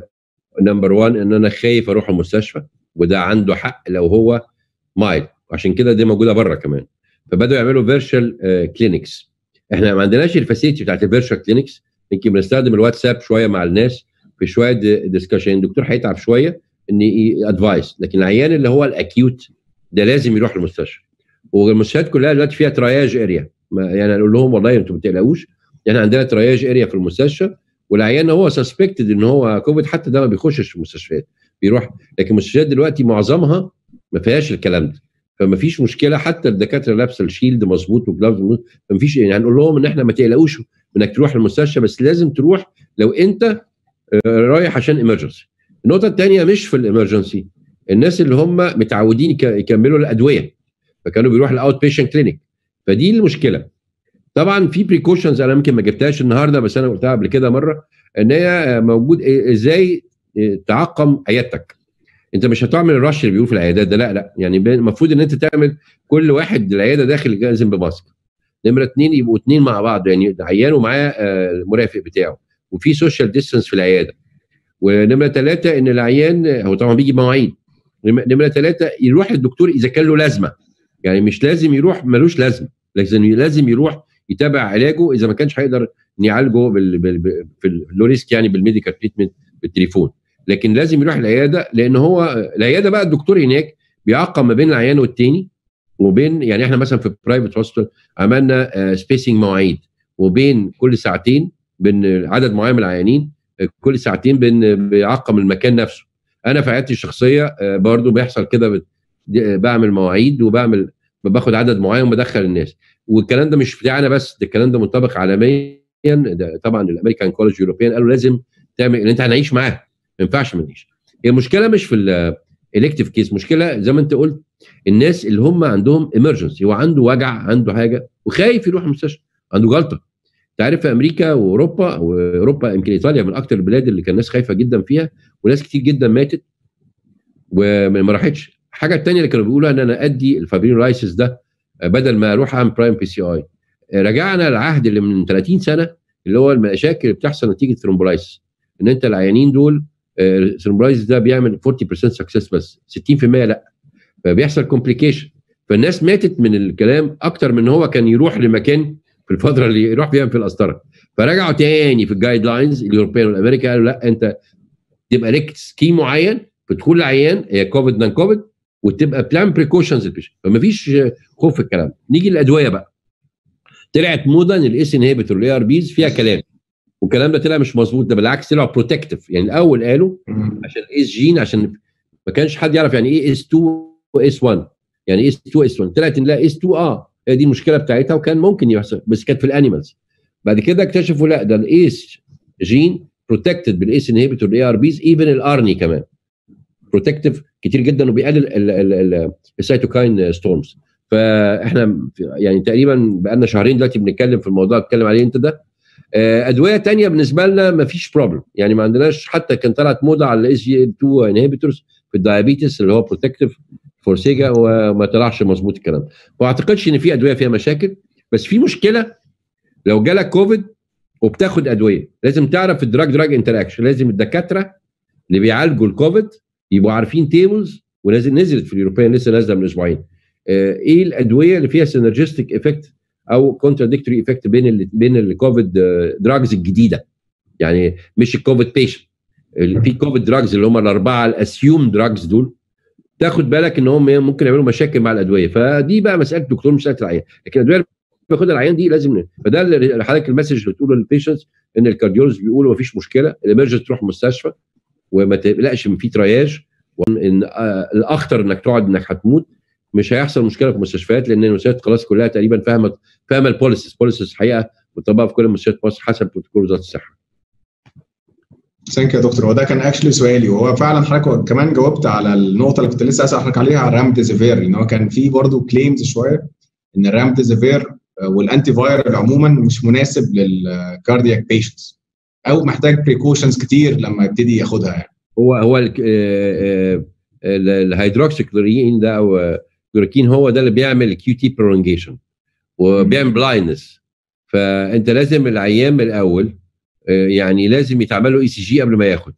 نمبر 1 ان انا خايف اروح المستشفى وده عنده حق لو هو مايل عشان كده دي موجوده بره كمان فبداوا يعملوا فيرشوال كلينكس احنا ما عندناش الفاسيلتي بتاعت الفيرشوال كلينكس يمكن بنستخدم الواتساب شويه مع الناس في شويه ديسكشن الدكتور هيتعب شويه ان ادفايس لكن العيان اللي هو الاكيوت ده لازم يروح المستشفى والمستشفيات كلها دلوقتي فيها ترياج اريا يعني اقول لهم والله انتوا ما تقلقوش يعني عندنا ترياج اريا في المستشفى والعيان هو سسبكتد ان هو كوفيد حتى ده ما بيخشش المستشفيات بيروح لكن المستشفيات دلوقتي معظمها ما فيهاش الكلام ده فما فيش مشكله حتى الدكاتره لابسه الشيلد مظبوط وجلافز فما فيش يعني هنقول لهم ان احنا ما تقلقوش انك تروح المستشفى بس لازم تروح لو انت رايح عشان ايمرجنسي النقطه الثانيه مش في الامرجنسي الناس اللي هم متعودين يكملوا الادويه فكانوا بيروحوا الاوت بيشنت كلينيك فدي المشكله طبعا في بريكوشنز انا يمكن ما جبتهاش النهارده بس انا قلتها قبل كده مره ان هي موجود ازاي تعقم عيادتك انت مش هتعمل الرش اللي بيقول في العيادات ده لا لا يعني المفروض ان انت تعمل كل واحد العياده داخل لازم بماسك نمره اثنين يبقوا اثنين مع بعض يعني عيان ومعاه المرافق بتاعه وفي سوشيال ديستانس في العياده ونمره ثلاثه ان العيان هو طبعا بيجي بمواعيد نمره ثلاثه يروح للدكتور اذا كان له لازمه يعني مش لازم يروح ملوش لازمه لازم لازم يروح يتابع علاجه اذا ما كانش هيقدر يعالجه بال بال في اللو ريسك يعني بالميديكال تريتمنت بالتليفون لكن لازم يروح العياده لان هو العياده بقى الدكتور هناك بيعقم ما بين العيان والتاني وبين يعني احنا مثلا في برايفت هوسبيتال عملنا سبيسنج مواعيد وبين كل ساعتين بين عدد معين من العيانين كل ساعتين بين بيعقم المكان نفسه انا في عيادتي الشخصيه برضو بيحصل كده بعمل مواعيد وبعمل باخد عدد معين وبدخل الناس والكلام ده مش بتاعنا بس ده الكلام ده منطبق عالميا ده طبعا الامريكان كولج يوروبيان قالوا لازم تعمل ان انت هنعيش معاه ما ينفعش ما نعيش هي المشكله مش في الالكتيف كيس مشكله زي ما انت قلت الناس اللي هم عندهم ايمرجنسي هو عنده وجع عنده حاجه وخايف يروح المستشفى عنده جلطه انت عارف في امريكا واوروبا واوروبا يمكن ايطاليا من اكثر البلاد اللي كان الناس خايفه جدا فيها وناس كتير جدا ماتت وما راحتش الحاجه الثانيه اللي كانوا بيقولوا ان انا ادي الفابرينولايسيس ده بدل ما اروح اعمل برايم بي سي اي رجعنا العهد اللي من 30 سنه اللي هو المشاكل اللي بتحصل نتيجه ثرومبولايسيس ان انت العيانين دول الثرومبولايسيس ده بيعمل 40% سكسس بس 60% لا فبيحصل كومبليكيشن فالناس ماتت من الكلام اكتر من ان هو كان يروح لمكان في الفتره اللي يروح فيها في القسطره فرجعوا تاني في الجايد لاينز الاوروبيان والامريكا قالوا لا انت تبقى لك سكيم معين في دخول العيان هي كوفيد نان كوفيد وتبقى بلان بريكوشنز فما فيش خوف في الكلام نيجي للادويه بقى طلعت موضه ان الاس انهبيتور الاي ار بيز فيها كلام والكلام ده طلع مش مظبوط ده بالعكس طلع بروتكتيف يعني الاول قالوا عشان اس جين عشان ما كانش حد يعرف يعني ايه اس 2 واس 1 يعني اس 2 اس 1 طلعت ان لا اس 2 اه هي دي المشكله بتاعتها وكان ممكن يحصل بس كانت في الانيمالز بعد كده اكتشفوا لا ده الايس جين بروتكتد بالايس انهبيتور الاي ار بيز ايفن الارني كمان بروتكتيف كتير جدا وبيقلل السيتوكاين ستورمز فاحنا يعني تقريبا بقالنا شهرين دلوقتي بنتكلم في الموضوع بتكلم عليه انت ده ادويه تانية بالنسبه لنا ما فيش بروبلم يعني ما عندناش حتى كان طلعت موضه على الاس جي 2 انهبيتورز في الدايابيتس اللي هو بروتكتيف فور سيجا وما طلعش مظبوط الكلام ما اعتقدش ان في ادويه فيها مشاكل بس في مشكله لو جالك كوفيد وبتاخد ادويه لازم تعرف الدراج دراج انتراكشن لازم الدكاتره اللي بيعالجوا الكوفيد يبقوا عارفين تيبلز ولازم نزلت في اليوروبيان لسه نازله من اسبوعين ايه الادويه اللي فيها سينرجستيك افكت او كونتراديكتوري افكت بين ال بين الكوفيد دراجز الجديده يعني مش الكوفيد بيشنت في كوفيد دراجز اللي هم الاربعه الاسيوم دراجز دول تاخد بالك ان هم ممكن يعملوا مشاكل مع الادويه فدي بقى مساله دكتور مش مساله العيان لكن الادويه اللي بياخدها العيان دي لازم فده اللي حضرتك المسج اللي بتقوله للبيشنتس ان الكارديولوجي بيقولوا مفيش مشكله الامرجنس تروح المستشفى وما تقلقش من في ترياج وان الاخطر انك تقعد انك هتموت مش هيحصل مشكله في المستشفيات لان المستشفيات خلاص كلها تقريبا فاهمه فاهمه البوليسيس بوليسيس الحقيقه مطبقه في كل مستشفيات مصر حسب بروتوكول وزاره الصحه. ثانك يا دكتور هو ده كان اكشلي سؤالي وهو فعلا حضرتك كمان جاوبت على النقطه اللي كنت لسه اسال حضرتك عليها على الرام ديزيفير ان هو كان في برضه كليمز شويه ان الرام ديزيفير والانتي فايرال عموما مش مناسب للكاردياك بيشنتس او محتاج بريكوشنز كتير لما يبتدي ياخدها يعني. هو هو الهيدروكسيكلورين ده او كلوروكين هو ده اللي بيعمل كيو تي برولونجيشن وبيعمل بلايندنس فانت لازم العيان من الاول يعني لازم يتعمل له اي سي جي قبل ما ياخد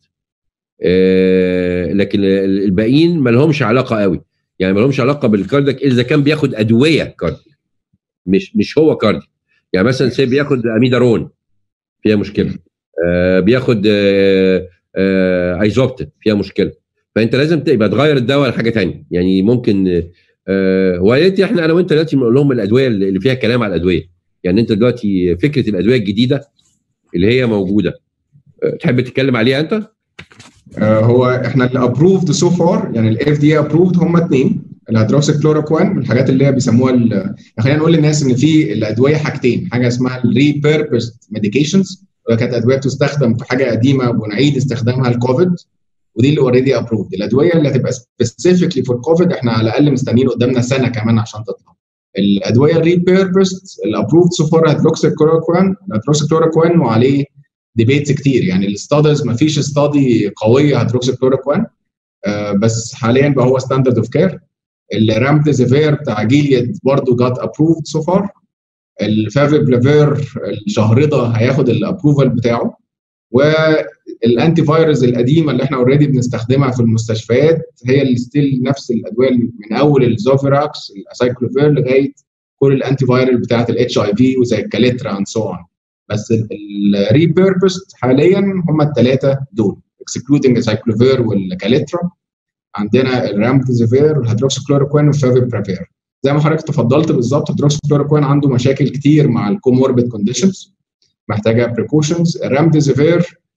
لكن الباقيين ما لهمش علاقه قوي يعني ما لهمش علاقه بالكاردياك اذا كان بياخد ادويه كاردياك مش مش هو كاردياك يعني مثلا سي بياخد اميدارون فيها مشكله بياخد ايزوبتين فيها مشكله فانت لازم تبقى تغير الدواء لحاجه ثانيه يعني ممكن آه ويا احنا انا وانت دلوقتي بنقول لهم الادويه اللي فيها كلام على الادويه يعني انت دلوقتي فكره الادويه الجديده اللي هي موجوده أه تحب تتكلم عليها انت؟ آه هو احنا اللي ابروفد سو فار يعني الاف دي ابروفد هم اثنين الهيدروكسيكلوروكوين من الحاجات اللي هي بيسموها خلينا نقول للناس ان في الادويه حاجتين حاجه اسمها الريبيربست ميديكيشنز كانت ادويه تستخدم في حاجه قديمه ونعيد استخدامها الكوفيد ودي اللي اوريدي ابروفد الادويه اللي هتبقى سبيسيفيكلي فور كوفيد احنا على الاقل مستنيين قدامنا سنه كمان عشان تطلع الادويه الريبيربست الابروفد سو فار هيدروكسيكلوروكوين الهيدروكسيكلوروكوين وعليه ديبيتس كتير يعني الستاديز ما فيش ستادي قويه هيدروكسيكلوروكوين آه بس حاليا بقى هو ستاندرد اوف كير الرامديزيفير بتاع جيليد برضه جات ابروفد سو فار الفافيبلافير الشهرده هياخد الابروفال بتاعه والانتي فايروس القديمه اللي احنا اوريدي بنستخدمها في المستشفيات هي اللي ستيل نفس الادويه من اول الزوفيراكس الاسايكلوفير لغايه كل الانتي فايرال بتاعت الاتش اي في وزي الكاليترا اند سو اون بس الريبيربست حاليا هم الثلاثه دول اكسكلودنج السايكلوفير والكاليترا عندنا الرامديزيفير والهيدروكسيكلوروكوين والفافيبرافير زي ما حضرتك تفضلت بالظبط الهيدروكسيكلوروكوين عنده مشاكل كتير مع الكوموربيد كونديشنز محتاجه بريكوشنز الرامديزيفير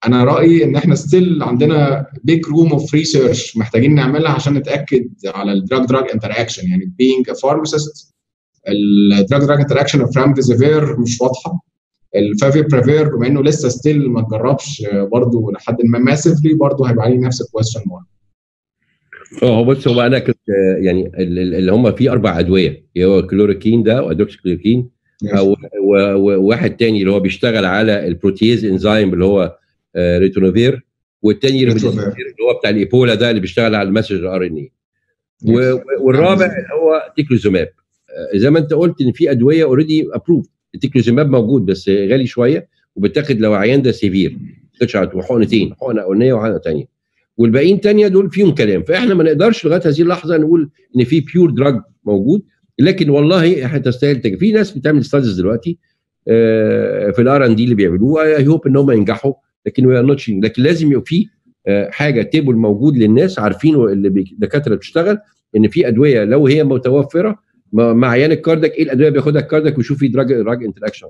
انا رايي ان احنا ستيل عندنا بيج روم اوف ريسيرش محتاجين نعملها عشان نتاكد على الدراج دراج انتر اكشن يعني being a pharmacist الدراج دراج انتر اكشن اوف رامديزيفير مش واضحه الفافي بريفير بما انه لسه ستيل ما اتجربش برضه لحد ما ماسفلي برضه هيبقى عليه نفس الكويستشن مارك اه هو بص هو انا كنت يعني اللي هم في اربع ادويه هو كلوروكين ده وادوكسيكلوروكين او وواحد تاني اللي هو بيشتغل على البروتيز انزيم اللي هو ريتونوفير والتاني اللي هو بتاع الايبولا ده اللي بيشتغل على المسج ار ان اي والرابع اللي هو تيكلوزوماب زي ما انت قلت ان في ادويه اوريدي ابروف التيكلوزوماب موجود بس غالي شويه وبتاخد لو عيان ده سيفير وحقنتين حقنه اولانيه وحقنه ثانيه والباقيين تانية دول فيهم كلام فاحنا ما نقدرش لغايه هذه اللحظه نقول ان في بيور دراج موجود لكن والله احنا تستاهل تجي. في ناس بتعمل ستاديز دلوقتي في الار ان دي اللي بيعملوه اي هوب ان هم ينجحوا لكن وي نوت لكن لازم يبقى في حاجه تيبل موجود للناس عارفينه اللي الدكاتره بتشتغل ان في ادويه لو هي متوفره مع عيان الكاردك ايه الادويه بياخدها الكاردك ويشوف في دراج دراج انتر اكشن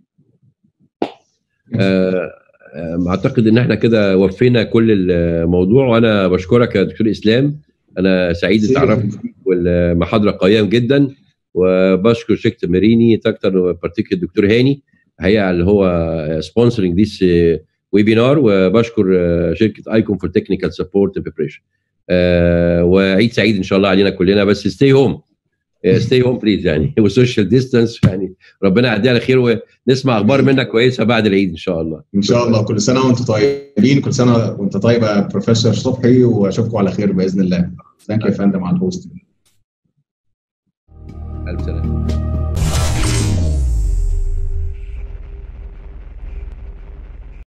اعتقد ان احنا كده وفينا كل الموضوع وانا بشكرك يا دكتور اسلام انا سعيد اتعرفت بيك والمحاضره قويه جدا وبشكر شركه ماريني تكتر بارتيكل الدكتور هاني هي اللي هو سبونسرنج ذيس ويبينار وبشكر شركه ايكون فور تكنيكال سبورت بريبريشن وعيد سعيد ان شاء الله علينا كلنا بس ستي هوم ستي هوم بليز يعني والسوشيال ديستانس يعني ربنا يعديها على خير ونسمع اخبار منك كويسه بعد العيد ان شاء الله ان شاء الله كل سنه وانتم طيبين كل سنه وانت طيب يا بروفيسور صبحي واشوفكم على خير باذن الله ثانك يو يا فندم على الهوست الف سلامه